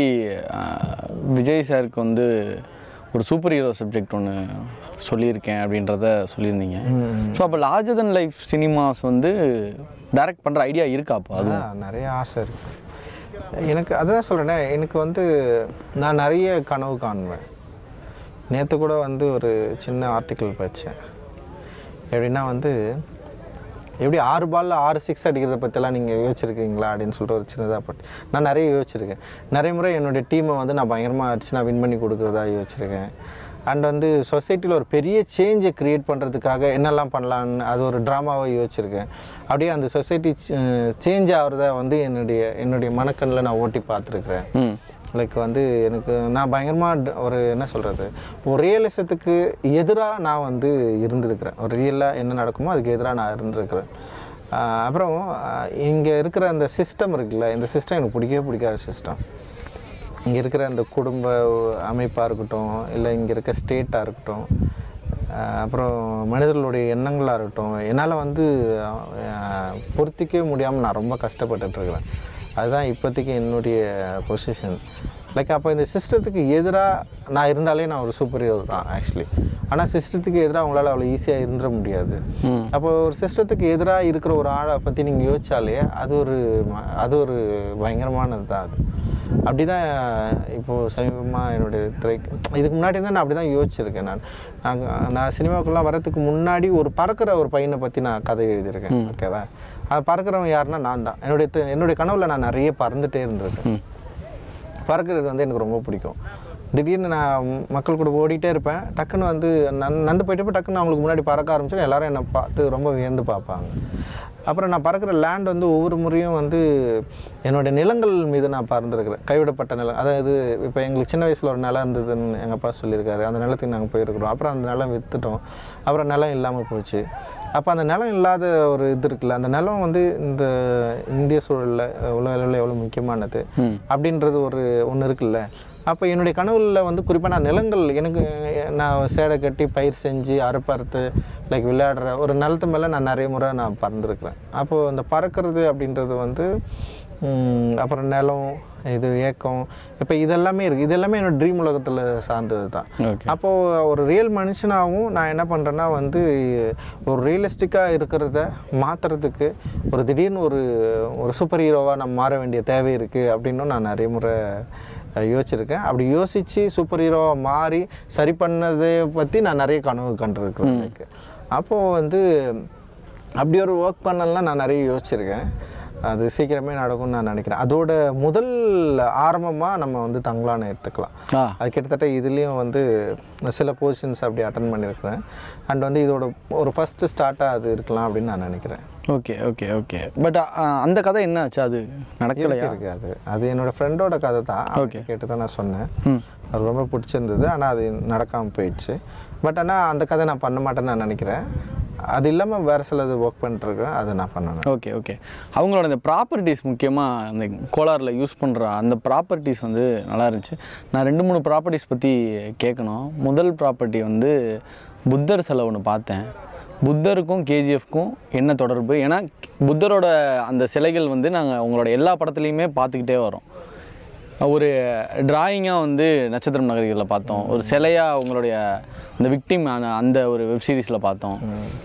விஜய் சாருக்கு வந்து ஒரு சூப்பர் ஹீரோ சப்ஜெக்ட் ஒன்று சொல்லியிருக்கேன் அப்படின்றத சொல்லியிருந்தீங்க ஸோ அப்போ லார்ஜர் தன் லைஃப் சினிமாஸ் வந்து டைரக்ட் பண்ணுற ஐடியா இருக்கா அப்போ அது அதான் நிறைய ஆசை இருக்கு எனக்கு அதான் சொல்கிறேனே எனக்கு வந்து நான் நிறைய கனவு காணுவேன் நேற்று கூட வந்து ஒரு சின்ன ஆர்டிக்கிள் படித்தேன் எப்படின்னா வந்து எப்படி ஆறு பால்ல ஆறு சிக்ஸ் அடிக்கிறத பற்றிலாம் நீங்கள் யோசிச்சிருக்கீங்களா அப்படின்னு சொல்லிட்டு ஒரு சின்னதாக பட்டு நான் நிறைய யோசிச்சிருக்கேன் நிறைய முறை என்னுடைய டீமை வந்து நான் பயங்கரமாக அடிச்சு நான் வின் பண்ணி கொடுக்குறதா யோசிச்சிருக்கேன் அண்ட் வந்து சொசைட்டியில் ஒரு பெரிய சேஞ்சை க்ரியேட் பண்ணுறதுக்காக என்னெல்லாம் பண்ணலான்னு அது ஒரு ட்ராமாவை யோசிச்சிருக்கேன் அப்படியே அந்த சொசைட்டி சேஞ்ச் ஆகிறத வந்து என்னுடைய என்னுடைய மனக்கண்ணில் நான் ஓட்டி பார்த்துருக்குறேன் ம் லைக் வந்து எனக்கு நான் பயங்கரமாக ஒரு என்ன சொல்கிறது ஒரு ரியலிசத்துக்கு எதிராக நான் வந்து இருந்திருக்கிறேன் ஒரு ரியலாக என்ன நடக்குமோ அதுக்கு எதிராக நான் இருந்திருக்கிறேன் ஆஹ் அப்புறம் இங்கே இருக்கிற அந்த சிஸ்டம் இருக்குல்ல இந்த சிஸ்டம் எனக்கு பிடிக்கவே பிடிக்காத சிஸ்டம் இங்கே இருக்கிற அந்த குடும்ப அமைப்பாக இருக்கட்டும் இல்லை இங்கே இருக்க ஸ்டேட்டாக இருக்கட்டும் ஆஹ் அப்புறம் மனிதர்களுடைய எண்ணங்களாக இருக்கட்டும் என்னால் வந்து ஆஹ் பொருத்திக்கவே முடியாமல் நான் ரொம்ப கஷ்டப்பட்டுட்டு இருக்கிறேன் அதுதான் இப்போதைக்கு என்னுடைய பொசிஷன் லைக் அப்போ இந்த சிஸ்டத்துக்கு எதிராக நான் இருந்தாலே நான் ஒரு சூப்பர் ஹீரோ தான் ஆக்சுவலி ஆனால் சிஸ்டத்துக்கு எதிராக அவங்களால அவ்வளோ ஈஸியாக இருந்துட முடியாது ம் அப்போ ஒரு சிஸ்டத்துக்கு எதிராக இருக்கிற ஒரு ஆளை பற்றி நீங்கள் யோசிச்சாலே அது ஒரு ம- அது ஒரு பயங்கரமானது தான் அது அப்படி தான் இப்போது சமீபமாக என்னுடைய திரை இதுக்கு முன்னாடி தான் நான் அப்படி தான் யோசிச்சிருக்கேன் நான் நான் நான் சினிமாவுக்குலாம் வரதுக்கு முன்னாடி ஒரு பறக்கிற ஒரு பையனை பற்றி நான் கதை எழுதியிருக்கேன் ஓகேவா அது பறக்கிறவன் யாருன்னா நான் தான் என்னுடைய தி- என்னுடைய கனவுல நான் நிறைய பறந்துட்டே இருந்திருக்கேன் பறக்கிறது வந்து எனக்கு ரொம்ப பிடிக்கும் திடீர்னு நான் மக்கள் கூட ஓடிட்டே இருப்பேன் டக்குன்னு வந்து நன் நந்து போயிட்டு டக்குன்னு அவங்களுக்கு முன்னாடி பறக்க ஆரம்பிச்சோம் எல்லாரும் என்னை பார்த்து ரொம்ப வியந்து பார்ப்பாங்க அப்புறம் நான் பறக்கிற லேண்ட் வந்து ஒவ்வொரு முறையும் வந்து என்னுடைய நிலங்கள் மீது நான் பறந்துருக்கிறேன் கைவிடப்பட்ட நிலம் அதாவது இப்போ எங்களுக்கு சின்ன வயசில் ஒரு நிலம் இருந்ததுன்னு எங்கள் அப்பா சொல்லியிருக்காரு அந்த நிலத்துக்கு நாங்கள் போயிருக்கிறோம் அப்புறம் அந்த நிலம் விற்றுட்டோம் அப்புறம் நிலம் இல்லாமல் போச்சு அப்போ அந்த நிலம் இல்லாத ஒரு இது இருக்குல்ல அந்த நிலம் வந்து இந்த இந்திய சூழலில் உலக அளவில் எவ்வளோ முக்கியமானது ம் அப்படின்றது ஒரு ஒன்று இருக்குல்ல அப்போ என்னுடைய கனவுல வந்து குறிப்பாக நான் நிலங்கள் எனக்கு நான் சேடை கட்டி பயிர் செஞ்சு அறுப்பறுத்து லைக் விளையாடுற ஒரு நிலத்து மேலே நான் நிறைய முறை நான் பறந்துருக்குறேன் அப்போது அந்த பறக்கிறது அப்படின்றது வந்து ம், அப்புறம் நிலம் இது ஏக்கம் இப்போ இதெல்லாமே இருக்குது இதெல்லாமே என்னோட ட்ரீம் உலகத்தில் சார்ந்தது தான் ஓகே அப்போது ஒரு ரியல் மனுஷனாகவும் நான் என்ன பண்ணுறேன்னா வந்து ஒரு ரியலிஸ்டிக்காக இருக்கிறத மாற்றுறதுக்கு ஒரு திடீர்னு ஒரு ஒரு சூப்பர் ஹீரோவாக நம்ம மாற வேண்டிய தேவை இருக்குது அப்படின்னும் நான் நிறைய முறை அஹ், யோசிச்சிருக்கேன் அப்படி யோசித்து சூப்பர் ஹீரோவாக மாறி சரி பண்ணதை பற்றி நான் நிறைய கனவு கண்டிருக்கேன் எனக்கு அப்போது வந்து அப்படி ஒரு ஒர்க் பண்ணலாம் நான் நிறைய யோசிச்சிருக்கேன் அது சீக்கிரமே நடக்கும்னு நான் நினைக்கிறேன் அதோட முதல் ஆரம்பமாக நம்ம வந்து தங்கலான்னு எடுத்துக்கலாம் ஆ அது கிட்டத்தட்ட இதுலேயும் வந்து சில பொசிஷன்ஸ் அப்படி அட்டன் பண்ணியிருக்கிறேன் அண்ட் வந்து இதோட ஒரு ஃபஸ்ட்டு ஸ்டார்ட்டாக அது இருக்கலாம் அப்படின்னு நான் நினைக்கிறேன் ஓகே ஓகே ஓகே பட் அந்த கதை என்ன ஆச்சு அது நடக்கலையா இருக்கு அது அது என்னோட ஃப்ரெண்டோட கதை தான் அவன்கிட்ட கேட்டு தான் நான் சொன்னேன் ம் அது ரொம்ப பிடிச்சிருந்தது ஆனால் அது நடக்காமல் போயிடுச்சு பட் ஆனால் அந்த கதை நான் பண்ண மாட்டேன்னு நான் நினைக்கிறேன் அது இல்லாமல் வேறு சிலது ஒர்க் பண்ணிட்டுருக்கேன் அதை நான் பண்ணணும் ஓகே ஓகே அவங்களோட இந்த ப்ராப்பர்ட்டிஸ் முக்கியமாக அந்த கோலாரில் யூஸ் பண்ணுற அந்த ப்ராப்பர்ட்டிஸ் வந்து நல்லா இருந்துச்சு நான் ரெண்டு மூணு ப்ராப்பர்ட்டிஸ் பற்றி கேட்கணும் முதல் ப்ராப்பர்ட்டி வந்து புத்தர் சிலை ஒன்று பார்த்தேன் புத்தருக்கும் கேஜிஎஃப்க்கும் என்ன தொடர்பு ஏன்னா புத்தரோட அந்த சிலைகள் வந்து நாங்கள் உங்களோட எல்லா படத்துலையுமே பார்த்துக்கிட்டே வரோம் ஒரு டிராயிங்காக வந்து நட்சத்திரம் நகரிகளில் பார்த்தோம் ஒரு சிலையாக உங்களுடைய அந்த விக்டிம் அந்த ஒரு வெப் சீரிஸில் பார்த்தோம்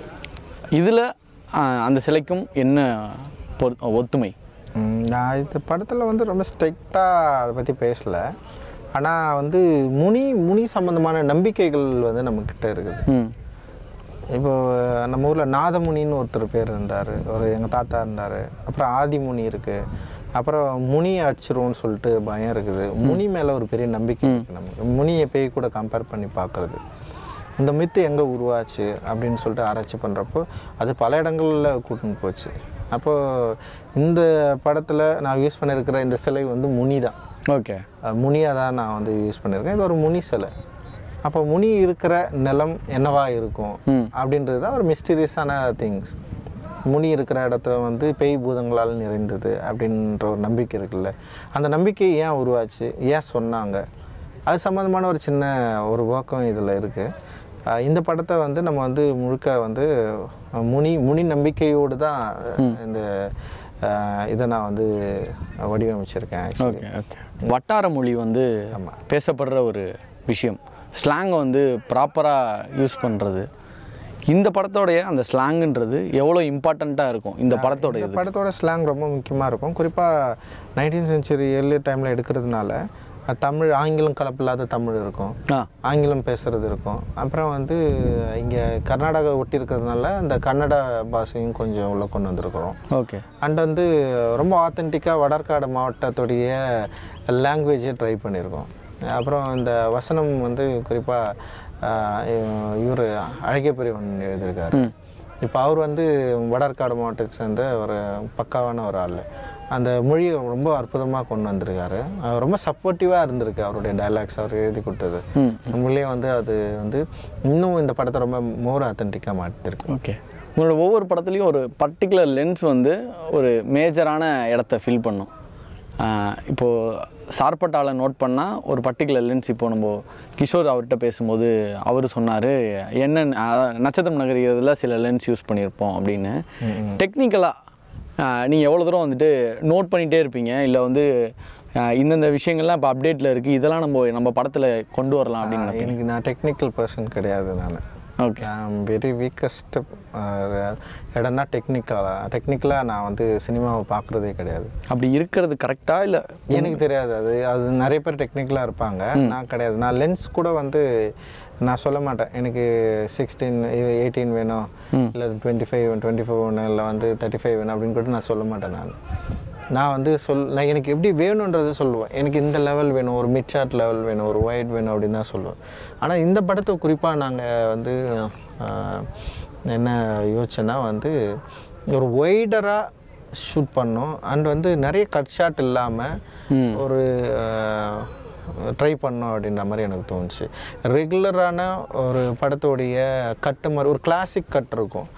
இதில் அந்த சிலைக்கும் என்ன பொரு ஒத்துமை ம், நான் இந்த படத்தில் வந்து ரொம்ப ஸ்ட்ரிக்டாக அதை பற்றி பேசலை ஆனால் வந்து முனி முனி சம்மந்தமான நம்பிக்கைகள் வந்து நம்மக்கிட்ட இருக்குது ம் இப்போ நம்ம ஊரில் நாதமுனின்னு ஒருத்தர் பேர் இருந்தார் ஒரு எங்கள் தாத்தா இருந்தார் அப்புறம் ஆதிமுனி இருக்குது அப்புறம் முனி அடிச்சிருவோம்னு சொல்லிட்டு பயம் இருக்குது முனி மேலே ஒரு பெரிய நம்பிக்கை இருக்குது நமக்கு முனியை பேய் கூட கம்பேர் பண்ணி பார்க்குறது இந்த மித்து எங்கே உருவாச்சு அப்படின்னு சொல்லிட்டு ஆராய்ச்சி பண்ணுறப்போ அது பல இடங்களில் கூட்டின்னு போச்சு அப்போது இந்த படத்தில் நான் யூஸ் பண்ணியிருக்கிற இந்த சிலை வந்து முனி தான் ஓகே முனியாக தான் நான் வந்து யூஸ் பண்ணியிருக்கேன் இது ஒரு முனி சிலை அப்போ முனி இருக்கிற நிலம் என்னவா இருக்கும் அப்படின்றது தான் ஒரு மிஸ்டீரியஸான திங்ஸ் முனி இருக்கிற இடத்துல வந்து பேய் பூதங்களால் நிறைந்தது அப்படின்ற ஒரு நம்பிக்கை இருக்குல்ல அந்த நம்பிக்கை ஏன் உருவாச்சு ஏன் சொன்னாங்க அது சம்மந்தமான ஒரு சின்ன ஒரு ஒர்க்கம் இதில் இருக்குது இந்த படத்தை வந்து நம்ம வந்து முழுக்க வந்து அஹ், முனி முனி நம்பிக்கையோடு தான் இந்த அஹ், இதை நான் வந்து வடிவமைச்சிருக்கேன் actually. ஓகே ஓகே வட்டார மொழி வந்து பேசப்படுற ஒரு விஷயம் ஸ்லாங்கை வந்து ப்ராப்பராக யூஸ் பண்ணுறது இந்த படத்தோடைய அந்த ஸ்லாங்குன்றது எவ்வளோ இம்பார்ட்டண்ட்டாக இருக்கும் இந்த படத்தோட இந்த இது படத்தோட ஸ்லாங் ரொம்ப முக்கியமாக இருக்கும் குறிப்பாக நைன்டீன் சென்ச்சுரி ஏர்லி டைமில் எடுக்கிறதுனால அஹ், தமிழ் ஆங்கிலம் கலப்பில்லாத தமிழ் இருக்கும் ஆ ஆங்கிலம் பேசுகிறது இருக்கும் அப்புறம் வந்து இங்கே கர்நாடகா ஒட்டி இருக்கிறதுனால இந்த கன்னட பாஷையும் கொஞ்சம் உள்ளே கொண்டு வந்திருக்கிறோம் ஓகே அண்ட் வந்து ரொம்ப ஆத்தென்டிக்காக வடற்காடு மாவட்டத்துடைய லாங்குவேஜை ட்ரை பண்ணியிருக்கோம் அப்புறம் இந்த வசனம் வந்து குறிப்பாக இவர் அழகிய பெரியவன் எழுதியிருக்காரு இப்போ அவர் வந்து வடற்காடு மாவட்டத்தை சேர்ந்த ஒரு பக்காவான ஒரு ஆள் அந்த மொழியை ரொம்ப அற்புதமாக கொண்டு வந்திருக்காரு அவர் ரொம்ப சப்போர்ட்டிவாக இருந்திருக்கு அவருடைய டைலாக்ஸ் அவர் எழுதி கொடுத்தது உண்மையிலேயே வந்து அது வந்து இன்னும் இந்த படத்தை ரொம்ப மோர் ஆத்தென்டிக்காக மாற்றிருக்கு ஓகே உங்களோட ஒவ்வொரு படத்துலையும் ஒரு பர்டிகுலர் லென்ஸ் வந்து ஒரு மேஜரான இடத்த ஃபில் பண்ணும் ஆஹ் இப்போ சார்பட்டால நோட் பண்ணால் ஒரு பர்டிகுலர் லென்ஸ் இப்போ நம்ம கிஷோர் அவர்கிட்ட பேசும்போது அவர் சொன்னார் என்ன நட்சத்திரம் நகரியதில் சில லென்ஸ் யூஸ் பண்ணியிருப்போம் அப்படின்னு டெக்னிக்கலாக நீங்கள் எவ்வளோ தூரம் வந்துட்டு நோட் பண்ணிகிட்டே இருப்பீங்க இல்லை வந்து ஆஹ் இந்தந்த விஷயங்கள்லாம் இப்போ அப்டேட்டில் இருக்குது இதெல்லாம் நம்ம நம்ம படத்தில் கொண்டு வரலாம் அப்படின்னு நினைப்பீங்க. எனக்கு நான் டெக்னிக்கல் பர்சன் கிடையாது நான் ஓகே வெரி வீக்கஸ்ட் இடம்னா டெக்னிக்கலாக டெக்னிக்கலாக நான் வந்து சினிமாவை பார்க்குறதே கிடையாது அப்படி இருக்கிறது கரெக்டாக இல்லை எனக்கு தெரியாது அது அது நிறைய பேர் டெக்னிக்கலாக இருப்பாங்க நான் கிடையாது நான் லென்ஸ் கூட வந்து நான் சொல்ல மாட்டேன் எனக்கு சிக்ஸ்டீன் எயிட்டீன் வேணும் இல்லை டுவெண்ட்டி ஃபைவ் டுவெண்ட்டி ஃபோர் வேணும் இல்லை வந்து தேர்ட்டி ஃபைவ் வேணும் அப்படின்னு கூட நான் சொல்ல மாட்டேன் நான் நான் வந்து சொல் நான் எனக்கு எப்படி வேணுன்றதை சொல்லுவேன் எனக்கு இந்த லெவல் வேணும் ஒரு மிட் ஷார்ட் லெவல் வேணும் ஒரு ஒயிட் வேணும் அப்படின்னு தான் சொல்லுவேன் ஆனால் இந்த படத்தை குறிப்பாக நாங்கள் வந்து ஆஹ், என்ன யோசிச்சேன்னா வந்து ஒரு ஒய்டராக ஷூட் பண்ணோம் அண்ட் வந்து நிறைய கட் ஷாட் இல்லாமல் ஒரு ட்ரை பண்ணோம் அப்படின்ற மாதிரி எனக்கு தோணுச்சு ரெகுலரான ஒரு படத்தோடைய கட்டு மாதிரி ஒரு கிளாசிக் கட் இருக்கும்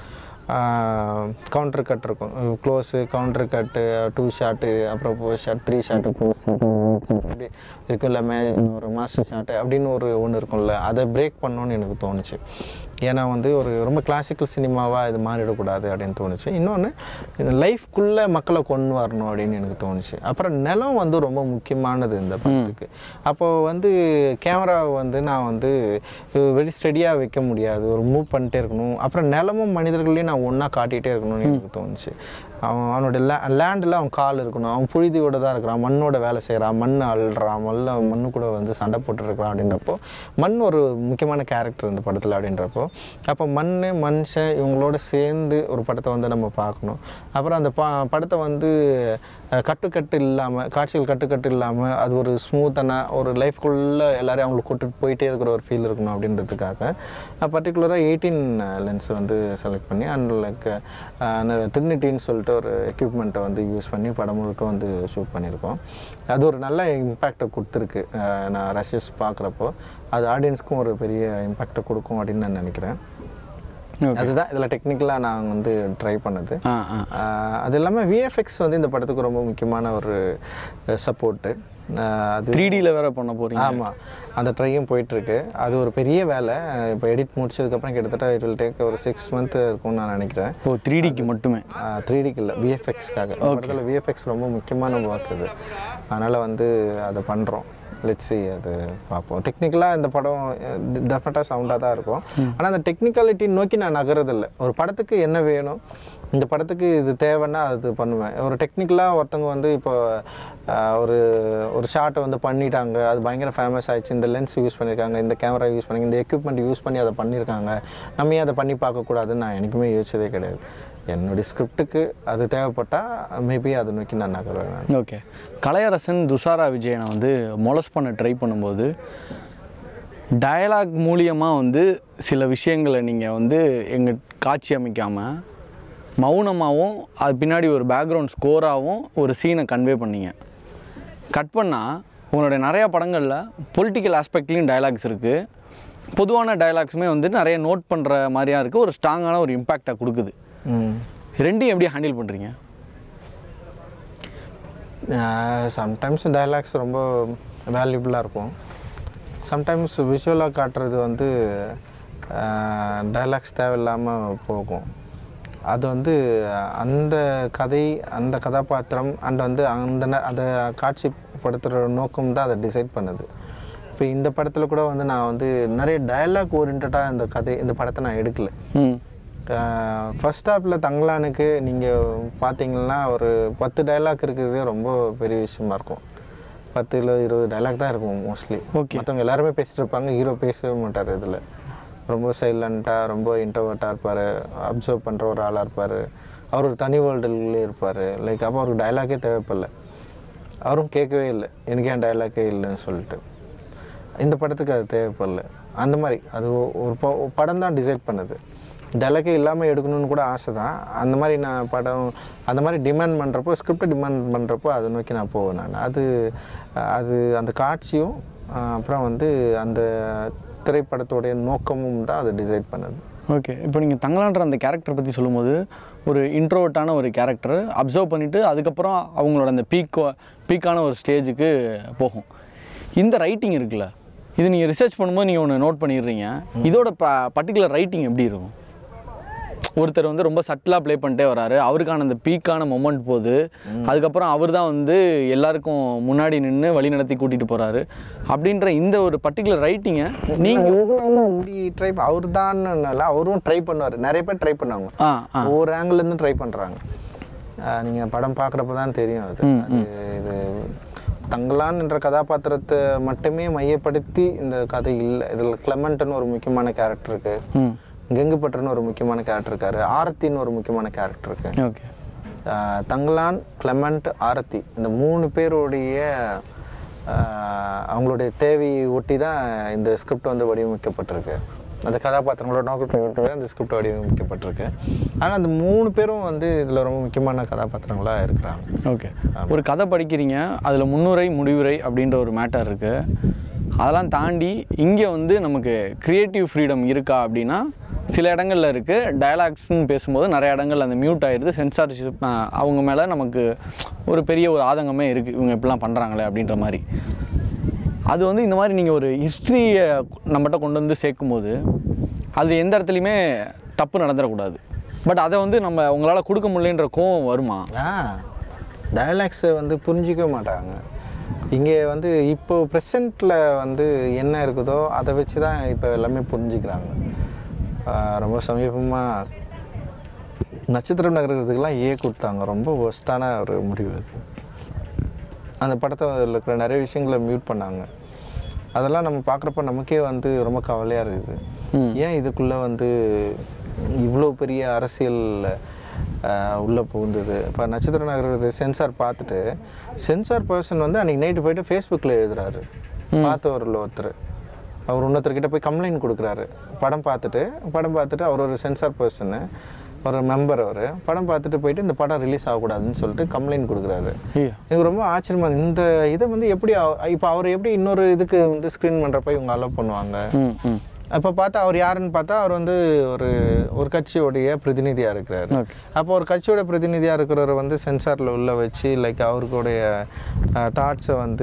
கவுண்டர் கட் இருக்கும் close counter cut two shot அப்புறம் four shot three shot four அப்படி இருக்கும் இல்லை மே ஒரு மாஸ்டர் ஷாட்டு அப்படின்னு ஒரு ஒன்று இருக்கும்ல அதை பிரேக் பண்ணணும்னு எனக்கு தோணுச்சு ஏன்னா வந்து ஒரு ரொம்ப கிளாசிக்கல் சினிமாவாக இது மாறிடக்கூடாது அப்படின்னு தோணுச்சு இன்னொன்று இந்த லைஃப்குள்ளே மக்களை கொண்டு வரணும் அப்படின்னு எனக்கு தோணுச்சு அப்புறம் நிலம் வந்து ரொம்ப முக்கியமானது இந்த படத்துக்கு அப்போது வந்து கேமராவை வந்து நான் வந்து வெரி ஸ்டடியாக வைக்க முடியாது ஒரு மூவ் பண்ணிட்டே இருக்கணும் அப்புறம் நிலமும் மனிதர்களையும் நான் ஒன்றா காட்டிகிட்டே இருக்கணும்னு எனக்கு தோணுச்சு அவன் அவனோட லே லேண்டில் அவன் கால் இருக்கணும் அவன் புழுதியோட தான் இருக்கிறான் மண்ணோட வேலை செய்கிறான் மண் அள்ளுறான் மல்ல மண்ணு கூட வந்து சண்டை போட்டுருக்கிறான் அப்படின்றப்போ மண் ஒரு முக்கியமான கேரக்டர் இந்த படத்தில் அப்படின்றப்போ அப்போ மண் மனுஷன் இவங்களோட சேர்ந்து ஒரு படத்தை வந்து நம்ம பார்க்கணும் அப்புறம் அந்த பா படத்தை வந்து அஹ், கட்டுக்கட்டு இல்லாமல் காட்சிகள் கட்டுக்கட்டு இல்லாமல் அது ஒரு ஸ்மூத்தான ஒரு லைஃப்குள்ளே எல்லாரையும் அவங்களுக்கு கூட்டிட்டு போயிட்டே இருக்கிற ஒரு ஃபீல் இருக்கணும் அப்படின்றதுக்காக பர்டிகுலராக எயிட்டீன் லென்ஸ் வந்து செலக்ட் பண்ணி அண்ட் லைக் ட்ரினிட்டின்னு சொல்லிட்டு ஒரு எக்யூப்மெண்ட்டை வந்து யூஸ் பண்ணி படம் முழுக்க வந்து ஷூட் பண்ணியிருக்கோம் அது ஒரு நல்ல இம்பேக்டை கொடுத்துருக்கு அஹ், நான் ரஷஸ் பார்க்குறப்போ அது ஆடியன்ஸ்க்கும் ஒரு பெரிய இம்பேக்டை கொடுக்கும் அப்படின்னு நான் நினைக்கிறேன் அதுதான் இதில் டெக்னிக்கலாக நான் வந்து ட்ரை பண்ணது ஆ ஆ ஆஹ் அது இல்லாமல் விஎஃப்எக்ஸ் வந்து இந்த படத்துக்கு ரொம்ப முக்கியமான ஒரு சப்போர்ட்டு அது த்ரீ டியில் வேற பண்ண போகிறீங்க ஆமாம் அந்த ட்ரையும் போயிட்டுருக்கு அது ஒரு பெரிய வேலை இப்போ எடிட் முடிச்சதுக்கப்புறம் கிட்டத்தட்ட இட் வில் டேக் ஒரு சிக்ஸ் மந்த் இருக்கும்னு நான் நினைக்கிறேன் ஓ த்ரீ டிக்கு மட்டுமே த்ரீ டிக்கு இல்லை விஎஃப்எக்ஸ்க்காக படத்தில் விஎஃப்எக்ஸ் ரொம்ப முக்கியமான ஒர்க் இது அதனால் வந்து அதை பண்ணுறோம் லெட்ஸி அது பார்ப்போம் டெக்னிக்கலாக இந்த படம் டெஃபினட்டாக சவுண்டாக தான் இருக்கும் ஆனால் அந்த டெக்னிக்காலிட்டி நோக்கி நான் நகரதில்லை ஒரு படத்துக்கு என்ன வேணும் இந்த படத்துக்கு இது தேவைன்னா அது பண்ணுவேன் ஒரு டெக்னிக்கலாக ஒருத்தவங்க வந்து இப்போ ஆஹ், ஒரு ஒரு ஷாட்டை வந்து பண்ணிட்டாங்க அது பயங்கர ஃபேமஸ் ஆயிடுச்சு இந்த லென்ஸ் யூஸ் பண்ணியிருக்காங்க இந்த கேமரா யூஸ் பண்ணி இந்த எக்யூப்மெண்ட் யூஸ் பண்ணி அதை பண்ணியிருக்காங்க நம்ம ஏன் அதை பண்ணி பார்க்கக்கூடாதுன்னு நான் எனக்குமே யோசிச்சதே கிடையாது என்னுடைய ஸ்கிரிப்டுக்கு அது தேவைப்பட்டால் மேபி அதை நோக்கி நான் நகருவேன் நான் ஓகே கலையரசன் துஷாரா விஜயனை வந்து மொலஸ் பண்ண ட்ரை பண்ணும்போது டயலாக் மூலியமாக வந்து சில விஷயங்களை நீங்கள் வந்து எங்கள் காட்சி அமைக்காமல் மௌனமாகவும் அது பின்னாடி ஒரு பேக்ரவுண்ட் ஸ்கோராகவும் ஒரு சீனை கன்வே பண்ணீங்க கட் பண்ணால் உங்களுடைய நிறையா படங்களில் பொலிட்டிக்கல் ஆஸ்பெக்ட்லேயும் டயலாக்ஸ் இருக்குது பொதுவான டயலாக்ஸுமே வந்து நிறைய நோட் பண்ணுற மாதிரியா இருக்குது ஒரு ஸ்ட்ராங்கான ஒரு இம்பேக்டை கொடுக்குது ம் ரெண்டையும் எப்படி ஹேண்டில் பண்ணுறீங்க சம்டைம்ஸ் டைலாக்ஸ் ரொம்ப வேல்யூபிளாக இருக்கும் சம்டைம்ஸ் விஷுவலாக காட்டுறது வந்து டைலாக்ஸ் தேவையில்லாமல் போகும் அது வந்து அந்த கதை அந்த கதாபாத்திரம் அண்ட் வந்து அந்த ந- அதை காட்சிப்படுத்துகிற நோக்கம் தான் அதை டிசைட் பண்ணுது இப்போ இந்த படத்தில் கூட வந்து நான் வந்து நிறைய டயலாக் ஓரியன்டாக இந்த கதை இந்த படத்தை நான் எடுக்கலை ம் ஃபர்ஸ்ட் ஹாப்பில் தங்கலானுக்கு நீங்கள் பார்த்தீங்கன்னா ஒரு பத்து டைலாக் இருக்கிறதே ரொம்ப பெரிய விஷயமா இருக்கும் பத்து இல்லை இருபது டைலாக் தான் இருக்கும் மோஸ்ட்லி Okay. மற்றவங்க எல்லாருமே பேசிட்டு இருப்பாங்க ஹீரோ பேசவே மாட்டார் இதில் ரொம்ப சைலண்ட்டாக ரொம்ப இன்டர்வர்ட்டாக இருப்பார் அப்சர்வ் பண்ணுற ஒரு ஆளாக இருப்பார் அவர் ஒரு தனி வேர்ல்டுலேயே இருப்பார் லைக் அப்போ அவருக்கு டைலாக்கே தேவைப்படல அவரும் கேட்கவே இல்லை எனக்கு ஏன் டைலாக்கே இல்லைன்னு சொல்லிட்டு இந்த படத்துக்கு அது தேவைப்படல அந்த மாதிரி அது ஒ- ஒரு ப படம் தான் டிசைட் பண்ணுது டைலாக்கே இல்லாமல் எடுக்கணும்னு கூட ஆசை தான் அந்த மாதிரி நான் படம் அந்த மாதிரி டிமாண்ட் பண்ணுறப்போ ஸ்கிரிப்டை டிமாண்ட் பண்ணுறப்போ அதை நோக்கி நான் போவேன் நான் அது அது அந்த காட்சியும் அஹ், அப்புறம் வந்து அந்த திரைப்படத்துடைய நோக்கமும் தான் அதை டிசைட் பண்ணுது ஓகே இப்போ நீங்கள் தங்கலான்ற அந்த கேரக்டர் பற்றி சொல்லும்போது ஒரு இன்ட்ரோவர்ட்டான ஒரு கேரக்டர் அப்சர்வ் பண்ணிவிட்டு அதுக்கப்புறம் அவங்களோட அந்த பீக் பீக்கான ஒரு ஸ்டேஜுக்கு போகும் இந்த ரைட்டிங் இருக்குல்ல இது நீங்கள் ரிசர்ச் பண்ணும்போது நீங்கள் ஒன்று நோட் பண்ணிடுறீங்க இதோட ப பர்டிகுலர் ரைட்டிங் எப்படி இருக்கும் ஒருத்தர் வந்து ரொம்ப சட்டிலாக ப்ளே பண்ணிட்டே வராரு அவருக்கான அந்த பீக்கான மொமெண்ட் போகுது அதுக்கப்புறம் அவர் தான் வந்து எல்லாருக்கும் முன்னாடி நின்று வழி நடத்தி கூட்டிகிட்டு போகிறாரு அப்படின்ற இந்த ஒரு பர்டிகுலர் ரைட்டிங்கை நீங்கள் அப்படி ட்ரை அவர் தான் அவரும் ட்ரை பண்ணுவார் நிறைய பேர் ட்ரை பண்ணாங்க ஆ ஆ ஒவ்வொரு angle ல இருந்து ட்ரை பண்ணுறாங்க நீங்கள் படம் பார்க்குறப்ப தான் தெரியும் அது அது இது தங்கலான் என்ற கதாபாத்திரத்தை மட்டுமே மையப்படுத்தி இந்த கதை இல்லை இதில் கிளமெண்ட்னு ஒரு முக்கியமான கேரக்டர் இருக்கு ம் கெங்குப்பட்டர்னு ஒரு முக்கியமான கேரக்டர் இருக்காரு ஆரத்தின்னு ஒரு முக்கியமான கேரக்டர் இருக்கு okay ah Thangalaan Clement Aarthi இந்த மூணு பேருடைய ஆஹ் அவங்களுடைய தேவையை ஒட்டி தான் இந்த ஸ்கிரிப்ட் வந்து வடிவமைக்கப்பட்டிருக்கு அந்த கதாபாத்திரங்களோட நோக்கத்தை ஒட்டி தான் இந்த ஸ்கிரிப்ட் வடிவமைக்கப்பட்டிருக்கு ஆனால் அந்த மூணு பேரும் வந்து இதில் ரொம்ப முக்கியமான கதாபாத்திரங்களாக இருக்கிறாங்க ஓகே ஒரு கதை படிக்கிறீங்க அதில் முன்னுரை முடிவுரை அப்படின்ற ஒரு மேட்டர் இருக்குது அதெல்லாம் தாண்டி இங்கே வந்து நமக்கு க்ரியேட்டிவ் ஃப்ரீடம் இருக்கா அப்படின்னா சில இடங்கள்ல இருக்குது டயலாக்ஸ்னு பேசும்போது நிறைய இடங்கள்ல அந்த மியூட் ஆயிடுது சென்சார்ஷிப் அவங்க மேலே நமக்கு ஒரு பெரிய ஒரு ஆதங்கமே இருக்குது இவங்க இப்படிலாம் பண்ணுறாங்களே அப்படின்ற மாதிரி அது வந்து இந்த மாதிரி நீங்கள் ஒரு ஹிஸ்ட்ரியை நம்மகிட்ட கொண்டு வந்து சேர்க்கும்போது அது எந்த இடத்துலையுமே தப்பு நடந்துடக்கூடாது பட் அதை வந்து நம்ம உங்களால் கொடுக்க முடியலன்ற கோவம் வருமா ஆ டயலாக்ஸை வந்து புரிஞ்சிக்க மாட்டாங்க இங்கே வந்து இப்போ ப்ரெசண்ட்டில் வந்து என்ன இருக்குதோ அதை வச்சு தான் இப்போ எல்லாமே புரிஞ்சுக்கிறாங்க ஆ, ரொம்ப சமீபமாக நட்சத்திரம் நகரத்துக்கெல்லாம் ஏ கொடுத்தாங்க ரொம்ப ஒஸ்ட்டான ஒரு முடிவு அது அந்த படத்தை அதில் இருக்கிற நிறைய விஷயங்களை மியூட் பண்ணாங்க அதெல்லாம் நம்ம பார்க்குறப்ப நமக்கே வந்து ரொம்ப கவலையாக இருக்குது ம். ஏன் இதுக்குள்ளே வந்து இவ்வளோ பெரிய அரசியல் உள்ளே புகுந்தது இப்போ நட்சத்திர நகரத்து சென்சார் பார்த்துட்டு சென்சார் பர்சன் வந்து அன்றைக்கி நைட்டு போயிட்டு ஃபேஸ்புக்கில் எழுதுறாரு பார்த்தவரில் ஒருத்தர் அவர் இன்னொருத்தர்கிட்ட போய் கம்ப்ளைண்ட் கொடுக்குறாரு படம் பார்த்துட்டு படம் பார்த்துட்டு அவர் ஒரு சென்சார் பர்சனு ஒரு மெம்பர் அவர் படம் பார்த்துட்டு போயிட்டு இந்த படம் ரிலீஸ் ஆகக்கூடாதுன்னு சொல்லிட்டு கம்ப்ளைண்ட் கொடுக்குறாரு ஐயோ எனக்கு ரொம்ப ஆச்சரியமா இருந்தது. இந்த இதை வந்து எப்படி இப்போ அவர் எப்படி இன்னொரு இதுக்கு வந்து ஸ்க்ரீன் பண்ணுறப்ப இவங்க அலோவ் பண்ணுவாங்க ம் ம் அப்போ பார்த்தா அவர் யாருன்னு பார்த்தா அவர் வந்து ஒரு ஒரு கட்சியோடைய பிரதிநிதியாக இருக்கிறாரு ஓகே அப்போ ஒரு கட்சியோட பிரதிநிதியாக இருக்கிறவரை வந்து சென்சாரில் உள்ள வச்சு லைக் அவருடைய தாட்ஸை வந்து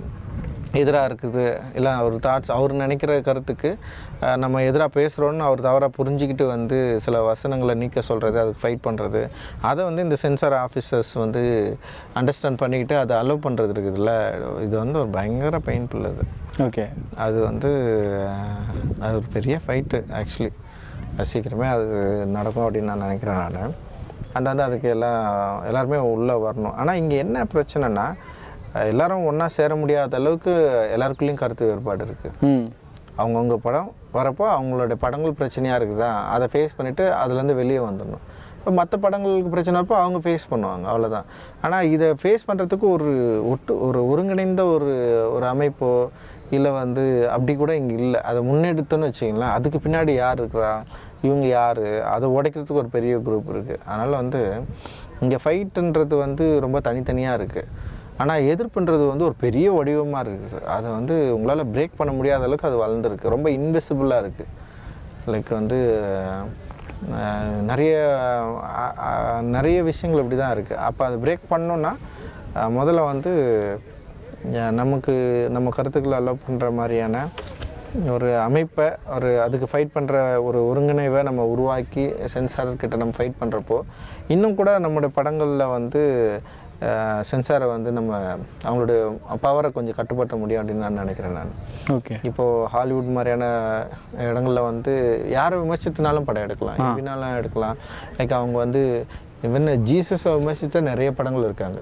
எதிராக இருக்குது இல்லை அவர் தாட்ஸ் அவர் நினைக்கிற கருத்துக்கு அஹ், நம்ம எதிராக பேசுகிறோன்னு அவர் தவறாக புரிஞ்சுக்கிட்டு வந்து சில வசனங்களை நீக்க சொல்கிறது அதுக்கு ஃபைட் பண்ணுறது அதை வந்து இந்த சென்சார் ஆஃபீஸர்ஸ் வந்து அண்டர்ஸ்டாண்ட் பண்ணிக்கிட்டு அதை அலோவ் பண்ணுறது இருக்குதுல்ல இது வந்து ஒரு பயங்கர பெயின்ஃபுல் அது ஓகே அது வந்து அஹ், அது ஒரு பெரிய ஃபைட்டு ஆக்சுவலி அது சீக்கிரமே அது நடக்கும் அப்படின்னு நான் நினைக்கிறேன் நான் அண்ட் வந்து அதுக்கு எல்லாம் எல்லாருமே உள்ளே வரணும் ஆனால் இங்கே என்ன பிரச்சனைனா அஹ், எல்லாரும் ஒன்றா சேர முடியாத அளவுக்கு எல்லாருக்குள்ளேயும் கருத்து வேறுபாடு இருக்குது ம் அவங்கவுங்க படம் வரப்போ அவங்களோட படங்கள் பிரச்சனையாக இருக்குதா அதை ஃபேஸ் பண்ணிவிட்டு அதுலேருந்து வெளியே வந்துடணும் இப்போ மற்ற படங்களுக்கு பிரச்சனைப்போ அவங்க ஃபேஸ் பண்ணுவாங்க அவ்வளோதான் ஆனால் இதை ஃபேஸ் பண்ணுறதுக்கு ஒரு ஒட்டு ஒரு ஒருங்கிணைந்த ஒரு ஒரு அமைப்போ இல்லை வந்து அப்படி கூட இங்கே இல்லை அதை முன்னெடுத்தோன்னு வச்சிங்களேன் அதுக்கு பின்னாடி யார் இருக்கிறா இவங்க யார் அதை உடைக்கிறதுக்கு ஒரு பெரிய குரூப் இருக்குது அதனால் வந்து இங்கே ஃபைட்டுன்றது வந்து ரொம்ப தனித்தனியாக இருக்குது ஆனால் எதிர்ப்புன்றது வந்து ஒரு பெரிய வடிவமாக இருக்குது அதை வந்து உங்களால் பிரேக் பண்ண முடியாத அளவுக்கு அது வளர்ந்துருக்கு ரொம்ப இன்விசிபிளாக இருக்குது லைக் வந்து அஹ், நிறைய அஹ், அஹ், நிறைய விஷயங்கள் இப்படி தான் இருக்குது அப்போ அதை பிரேக் பண்ணோன்னா அஹ், முதல்ல வந்து அஹ், நமக்கு நம்ம கருத்துக்களை அலோவ் பண்ணுற மாதிரியான ஒரு அமைப்பை ஒரு அதுக்கு ஃபைட் பண்ணுற ஒரு ஒருங்கிணைவை நம்ம உருவாக்கி சென்சார் கிட்ட நம்ம ஃபைட் பண்ணுறப்போ இன்னும் கூட நம்மளுடைய படங்களில் வந்து சென்சாரை வந்து நம்ம அவங்களுடைய பவரை கொஞ்சம் கட்டுப்படுத்த முடியும் அப்படின்னு நான் நினைக்கிறேன் நான் ஓகே இப்போது ஹாலிவுட் மாதிரியான இடங்களில் வந்து யாரை விமர்சித்தனாலும் படம் எடுக்கலாம் எப்படினாலும் எடுக்கலாம் லைக் அவங்க வந்து இவன் ஜீசஸை விமர்சித்த நிறைய படங்கள் இருக்காங்க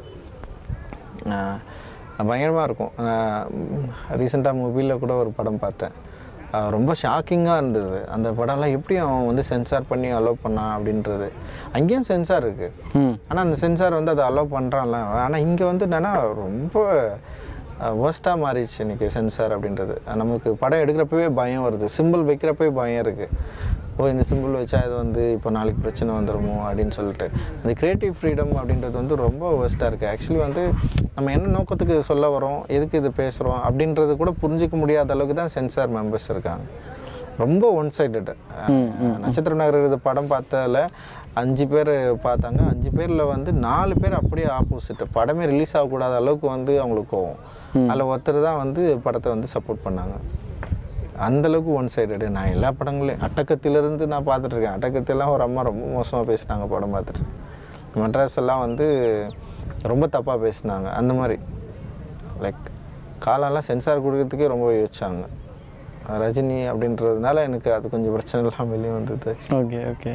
பயங்கரமாக இருக்கும் ரீசெண்டாக மூவியில் கூட ஒரு படம் பார்த்தேன் ஆஹ் ரொம்ப ஷாக்கிங்காக இருந்தது அந்த படம்லாம் எப்படி அவன் வந்து சென்சார் பண்ணி அலோவ் பண்ணான் அப்படின்றது அங்கேயும் சென்சார் இருக்குது ம் ஆனால் அந்த சென்சார் வந்து அதை அலோவ் பண்ணுறான்ல ஆனால் இங்கே வந்து என்னென்னா ரொம்ப வேர்ஸ்ட்டாக மாறிடுச்சு இன்றைக்கி சென்சார் அப்படின்றது நமக்கு படம் எடுக்கிறப்பவே பயம் வருது சிம்பிள் வைக்கிறப்பவே பயம் இருக்குது ஓ இந்த சிம்பிள் வச்சா இது வந்து இப்போ நாளைக்கு பிரச்சனை வந்துடுமோ அப்படின்னு சொல்லிட்டு இந்த க்ரியேட்டிவ் ஃப்ரீடம் அப்படின்றது வந்து ரொம்ப வேர்ஸ்ட்டாக இருக்குது ஆக்சுவலி வந்து நம்ம என்ன நோக்கத்துக்கு இது சொல்ல வரோம் எதுக்கு இது பேசுகிறோம் அப்படின்றது கூட புரிஞ்சிக்க முடியாத அளவுக்கு தான் சென்சார் மெம்பர்ஸ் இருக்காங்க ரொம்ப ஒன் சைடட் நட்சத்திர நகர் இது படம் பார்த்ததில் அஞ்சு பேர் பார்த்தாங்க அஞ்சு பேரில் வந்து நாலு பேர் அப்படியே ஆப்போசிட் படமே ரிலீஸ் ஆகக்கூடாத அளவுக்கு வந்து அவங்களுக்கு கோவம் அதில் ஒருத்தர் தான் வந்து படத்தை வந்து சப்போர்ட் பண்ணாங்க அந்த அளவுக்கு ஒன் சைடடு நான் எல்லா படங்களையும் அட்டக்கத்திலிருந்து நான் பார்த்துட்ருக்கேன் அட்டக்கத்திலாம் ஒரு அம்மா ரொம்ப மோசமாக பேசினாங்க படம் பார்த்துட்டு மெட்ராஸ் எல்லாம் வந்து ரொம்ப தப்பாக பேசினாங்க அந்த மாதிரி லைக் காலெல்லாம் சென்சார் கொடுக்கறதுக்கே ரொம்ப யோசிச்சாங்க ரஜினி அப்படின்றதுனால எனக்கு அது கொஞ்சம் பிரச்சனை இல்லாமல் வெளியே வந்தது ஓகே ஓகே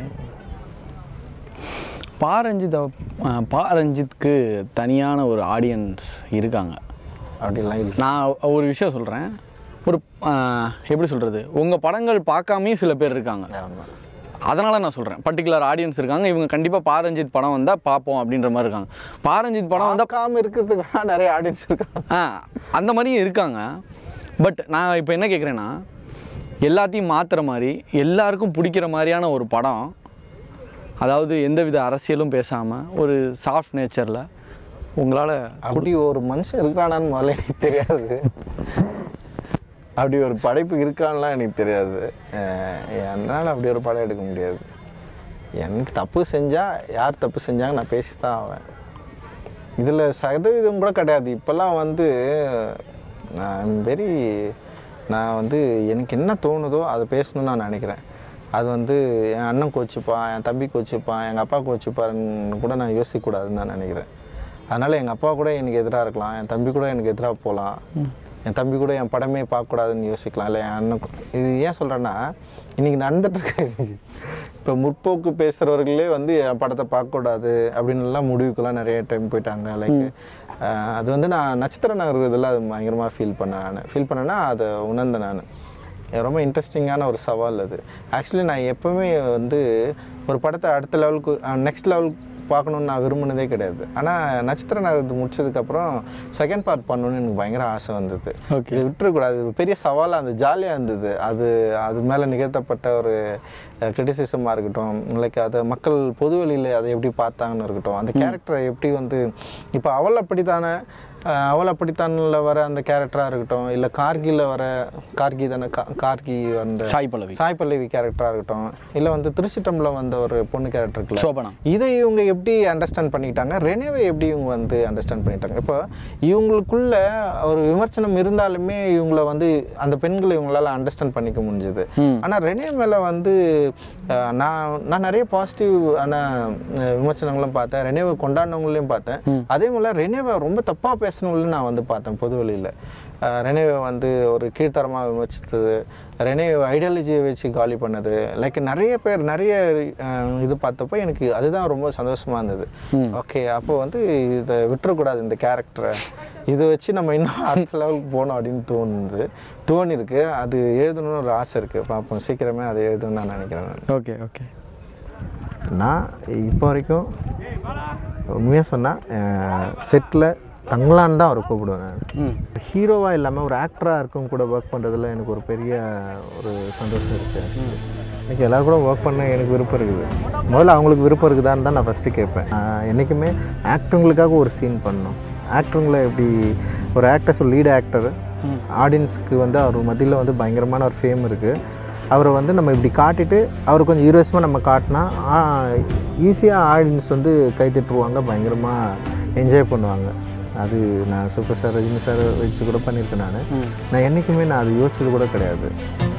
பா ரஞ்சித் அவ- ஆ, பா ரஞ்சித்க்கு தனியான ஒரு ஆடியன்ஸ் இருக்காங்க அப்படிலாம் இல்லை நான் ஒரு விஷயம் சொல்கிறேன் ஒரு ஆ, எப்படி சொல்கிறது உங்கள் படங்கள் பார்க்காமையும் சில பேர் இருக்காங்க ஆமாம் அதனால் நான் சொல்கிறேன் பர்டிகுலர் ஆடியன்ஸ் இருக்காங்க இவங்க கண்டிப்பாக பாரஞ்சித் படம் வந்தால் பார்ப்போம் அப்படின்ற மாதிரி இருக்காங்க பாரஞ்சித் படம் வந்தால் பார்க்காம இருக்கிறதுக்கு வேணா நிறைய ஆடியன்ஸ் இருக்காங்க ஆ அந்த மாதிரியும் இருக்காங்க பட் நான் இப்போ என்ன கேட்குறேன்னா எல்லாத்தையும் மாற்றுற மாதிரி எல்லாருக்கும் பிடிக்கிற மாதிரியான ஒரு படம் அதாவது எந்தவித அரசியலும் பேசாமல் ஒரு சாஃப்ட் நேச்சரில் உங்களால் அப்படி ஒரு மனுஷன் இருக்கானான்னு முதல்ல எனக்கு தெரியாது அப்படி ஒரு படைப்பு இருக்கான்லாம் எனக்கு தெரியாது அஹ் என்னால் அப்படி ஒரு படம் எடுக்க முடியாது எனக்கு தப்பு செஞ்சால் யார் தப்பு செஞ்சாங்க நான் பேசி தான் ஆவேன் இதில் சதவீதம் கூட கிடையாது இப்போல்லாம் வந்து நான் வெரி நான் வந்து எனக்கு என்ன தோணுதோ அதை பேசணும்னு நான் நினைக்கிறேன் அது வந்து என் அண்ணன் கோச்சிப்பான் என் தம்பி கோச்சிப்பான் எங்கள் அப்பா கோச்சிப்பாருன்னு கூட நான் யோசிக்கக்கூடாதுன்னு நான் நினைக்கிறேன் அதனால் எங்கள் அப்பா கூட எனக்கு எதிராக இருக்கலாம் என் தம்பி கூட எனக்கு எதிராக போகலாம் என் தம்பி கூட என் படமே பார்க்கக்கூடாதுன்னு யோசிக்கலாம் இல்லை என் அண்ணன் கூட- இது ஏன் சொல்கிறேன்னா இன்றைக்கி நடந்துட்டுருக்கு இப்போ முற்போக்கு பேசுகிறவர்களே வந்து என் படத்தை பார்க்கக்கூடாது அப்படின்னுலாம் முடிவுக்கெல்லாம் நிறைய டைம் போயிட்டாங்க லைக் அது வந்து நான் நட்சத்திர நகர் இதில் அது பயங்கரமாக ஃபீல் பண்ணேன் நான் ஃபீல் பண்ணேன்னா அதை உணர்ந்தேன் நான் ரொம்ப இன்ட்ரெஸ்டிங்கான ஒரு சவால் அது ஆக்சுவலி நான் எப்போவுமே வந்து ஒரு படத்தை அடுத்த லெவலுக்கு நெக்ஸ்ட் லெவலுக்கு பார்க்கணுன்னு நான் விரும்பினதே கிடையாது ஆனால் நட்சத்திர நகரத்து முடிச்சதுக்கப்புறம் செகண்ட் பார்ட் பண்ணணும்னு எனக்கு பயங்கர ஆசை வந்தது Okay. இதை விட்டுறக்கூடாது இது பெரிய சவாலாக இருந்தது ஜாலியாக இருந்தது அது அது மேலே நிகழ்த்தப்பட்ட ஒரு கிரிட்டிசிசமாக இருக்கட்டும் லைக் அதை மக்கள் பொதுவெளியில் அதை எப்படி பார்த்தாங்கன்னு இருக்கட்டும் அந்த கேரக்டரை எப்படி வந்து இப்போ அவள் அப்படித்தானே அஹ் அவள் அப்படித்தானில் வர அந்த கேரக்டராக இருக்கட்டும் இல்லை கார்கியில் வர கார்கி தானே கா கார்கி வந்த சாய் பல்லவி சாய் பல்லவி கேரக்டராக இருக்கட்டும் இல்லை வந்து திருச்சிட்டம்ல வந்த ஒரு பொண்ணு கேரக்டர் இருக்குல்ல சோபனா இதை இவங்க எப்படி அண்டர்ஸ்டாண்ட் பண்ணிக்கிட்டாங்க ரெனேவை எப்படி இவங்க வந்து அண்டர்ஸ்டாண்ட் பண்ணிட்டாங்க இப்போ இவங்களுக்குள்ள ஒரு விமர்சனம் இருந்தாலுமே இவங்கள வந்து அந்த பெண்களை இவங்களால அண்டர்ஸ்டாண்ட் பண்ணிக்க முடிஞ்சது ம். ஆனால் ரெனே மேலே வந்து அஹ், நான் நான் நிறைய பாசிட்டிவ் ஆன அஹ், விமர்சனங்களும் பார்த்தேன் ரெனேவை கொண்டாடினவங்களையும் பார்த்தேன் அதே போல் ரெனேவை ரொம்ப தப்பாக பேசினவங்களையும் நான் வந்து பார்த்தேன் பொது வெளியில் ரெனேவை வந்து ஒரு கீழ்த்தரமாக விமர்சித்தது ரெனே ஐடியாலஜியை வச்சு காலி பண்ணது லைக் நிறைய பேர் நிறைய அஹ், இது பார்த்தப்போ எனக்கு அதுதான் ரொம்ப சந்தோஷமாக இருந்தது ஓகே அப்போ வந்து இதை விட்டுறக்கூடாது இந்த கேரக்டரை இதை வச்சு நம்ம இன்னும் அடுத்த லெவலுக்கு போகணும் அப்படின்னு தோணுது தோணிருக்கு அது எழுதணும்னு ஒரு ஆசை இருக்குது பார்ப்போம் சீக்கிரமே அதை எழுதணும்னு நான் நினைக்கிறேன் நான் ஓகே ஓகே நான் இப்போ வரைக்கும் உண்மையாக சொன்னால் செட்டில் தங்கலான்னு தான் அவரை கூப்பிடுவேன் நான் ம் ஹீரோவாக இல்லாமல் ஒரு ஆக்டராக இருக்கும் கூட ஒர்க் பண்ணுறதுல எனக்கு ஒரு பெரிய ஒரு சந்தோஷம் இருக்குது எனக்கு எல்லாரும் கூட ஒர்க் பண்ண எனக்கு விருப்பம் இருக்குது முதல்ல அவங்களுக்கு விருப்பம் இருக்குதான்னு தான் நான் ஃபஸ்ட்டு கேட்பேன் ஆஹ் என்றைக்குமே ஆக்டருங்களுக்காக ஒரு சீன் பண்ணணும் ஆக்டருங்களை எப்படி ஒரு ஆக்டர்ஸ் ஒரு லீட் ஆக்டர் ஆடியன்ஸ்க்கு வந்து அவர் மத்தியில் வந்து பயங்கரமான ஒரு ஃபேம் இருக்குது அவரை வந்து நம்ம இப்படி காட்டிட்டு அவர் கொஞ்சம் ஹீரோயிசமாக நம்ம காட்டினா ஈஸியாக ஆடியன்ஸ் வந்து கை தட்டுருவாங்க பயங்கரமாக என்ஜாய் பண்ணுவாங்க அது நான் சூப்பர் ஸ்டார் ரஜினி சார் வச்சு கூட பண்ணியிருக்கேன் நான் நான் என்றைக்குமே நான் அது யோசிச்சது கூட கிடையாது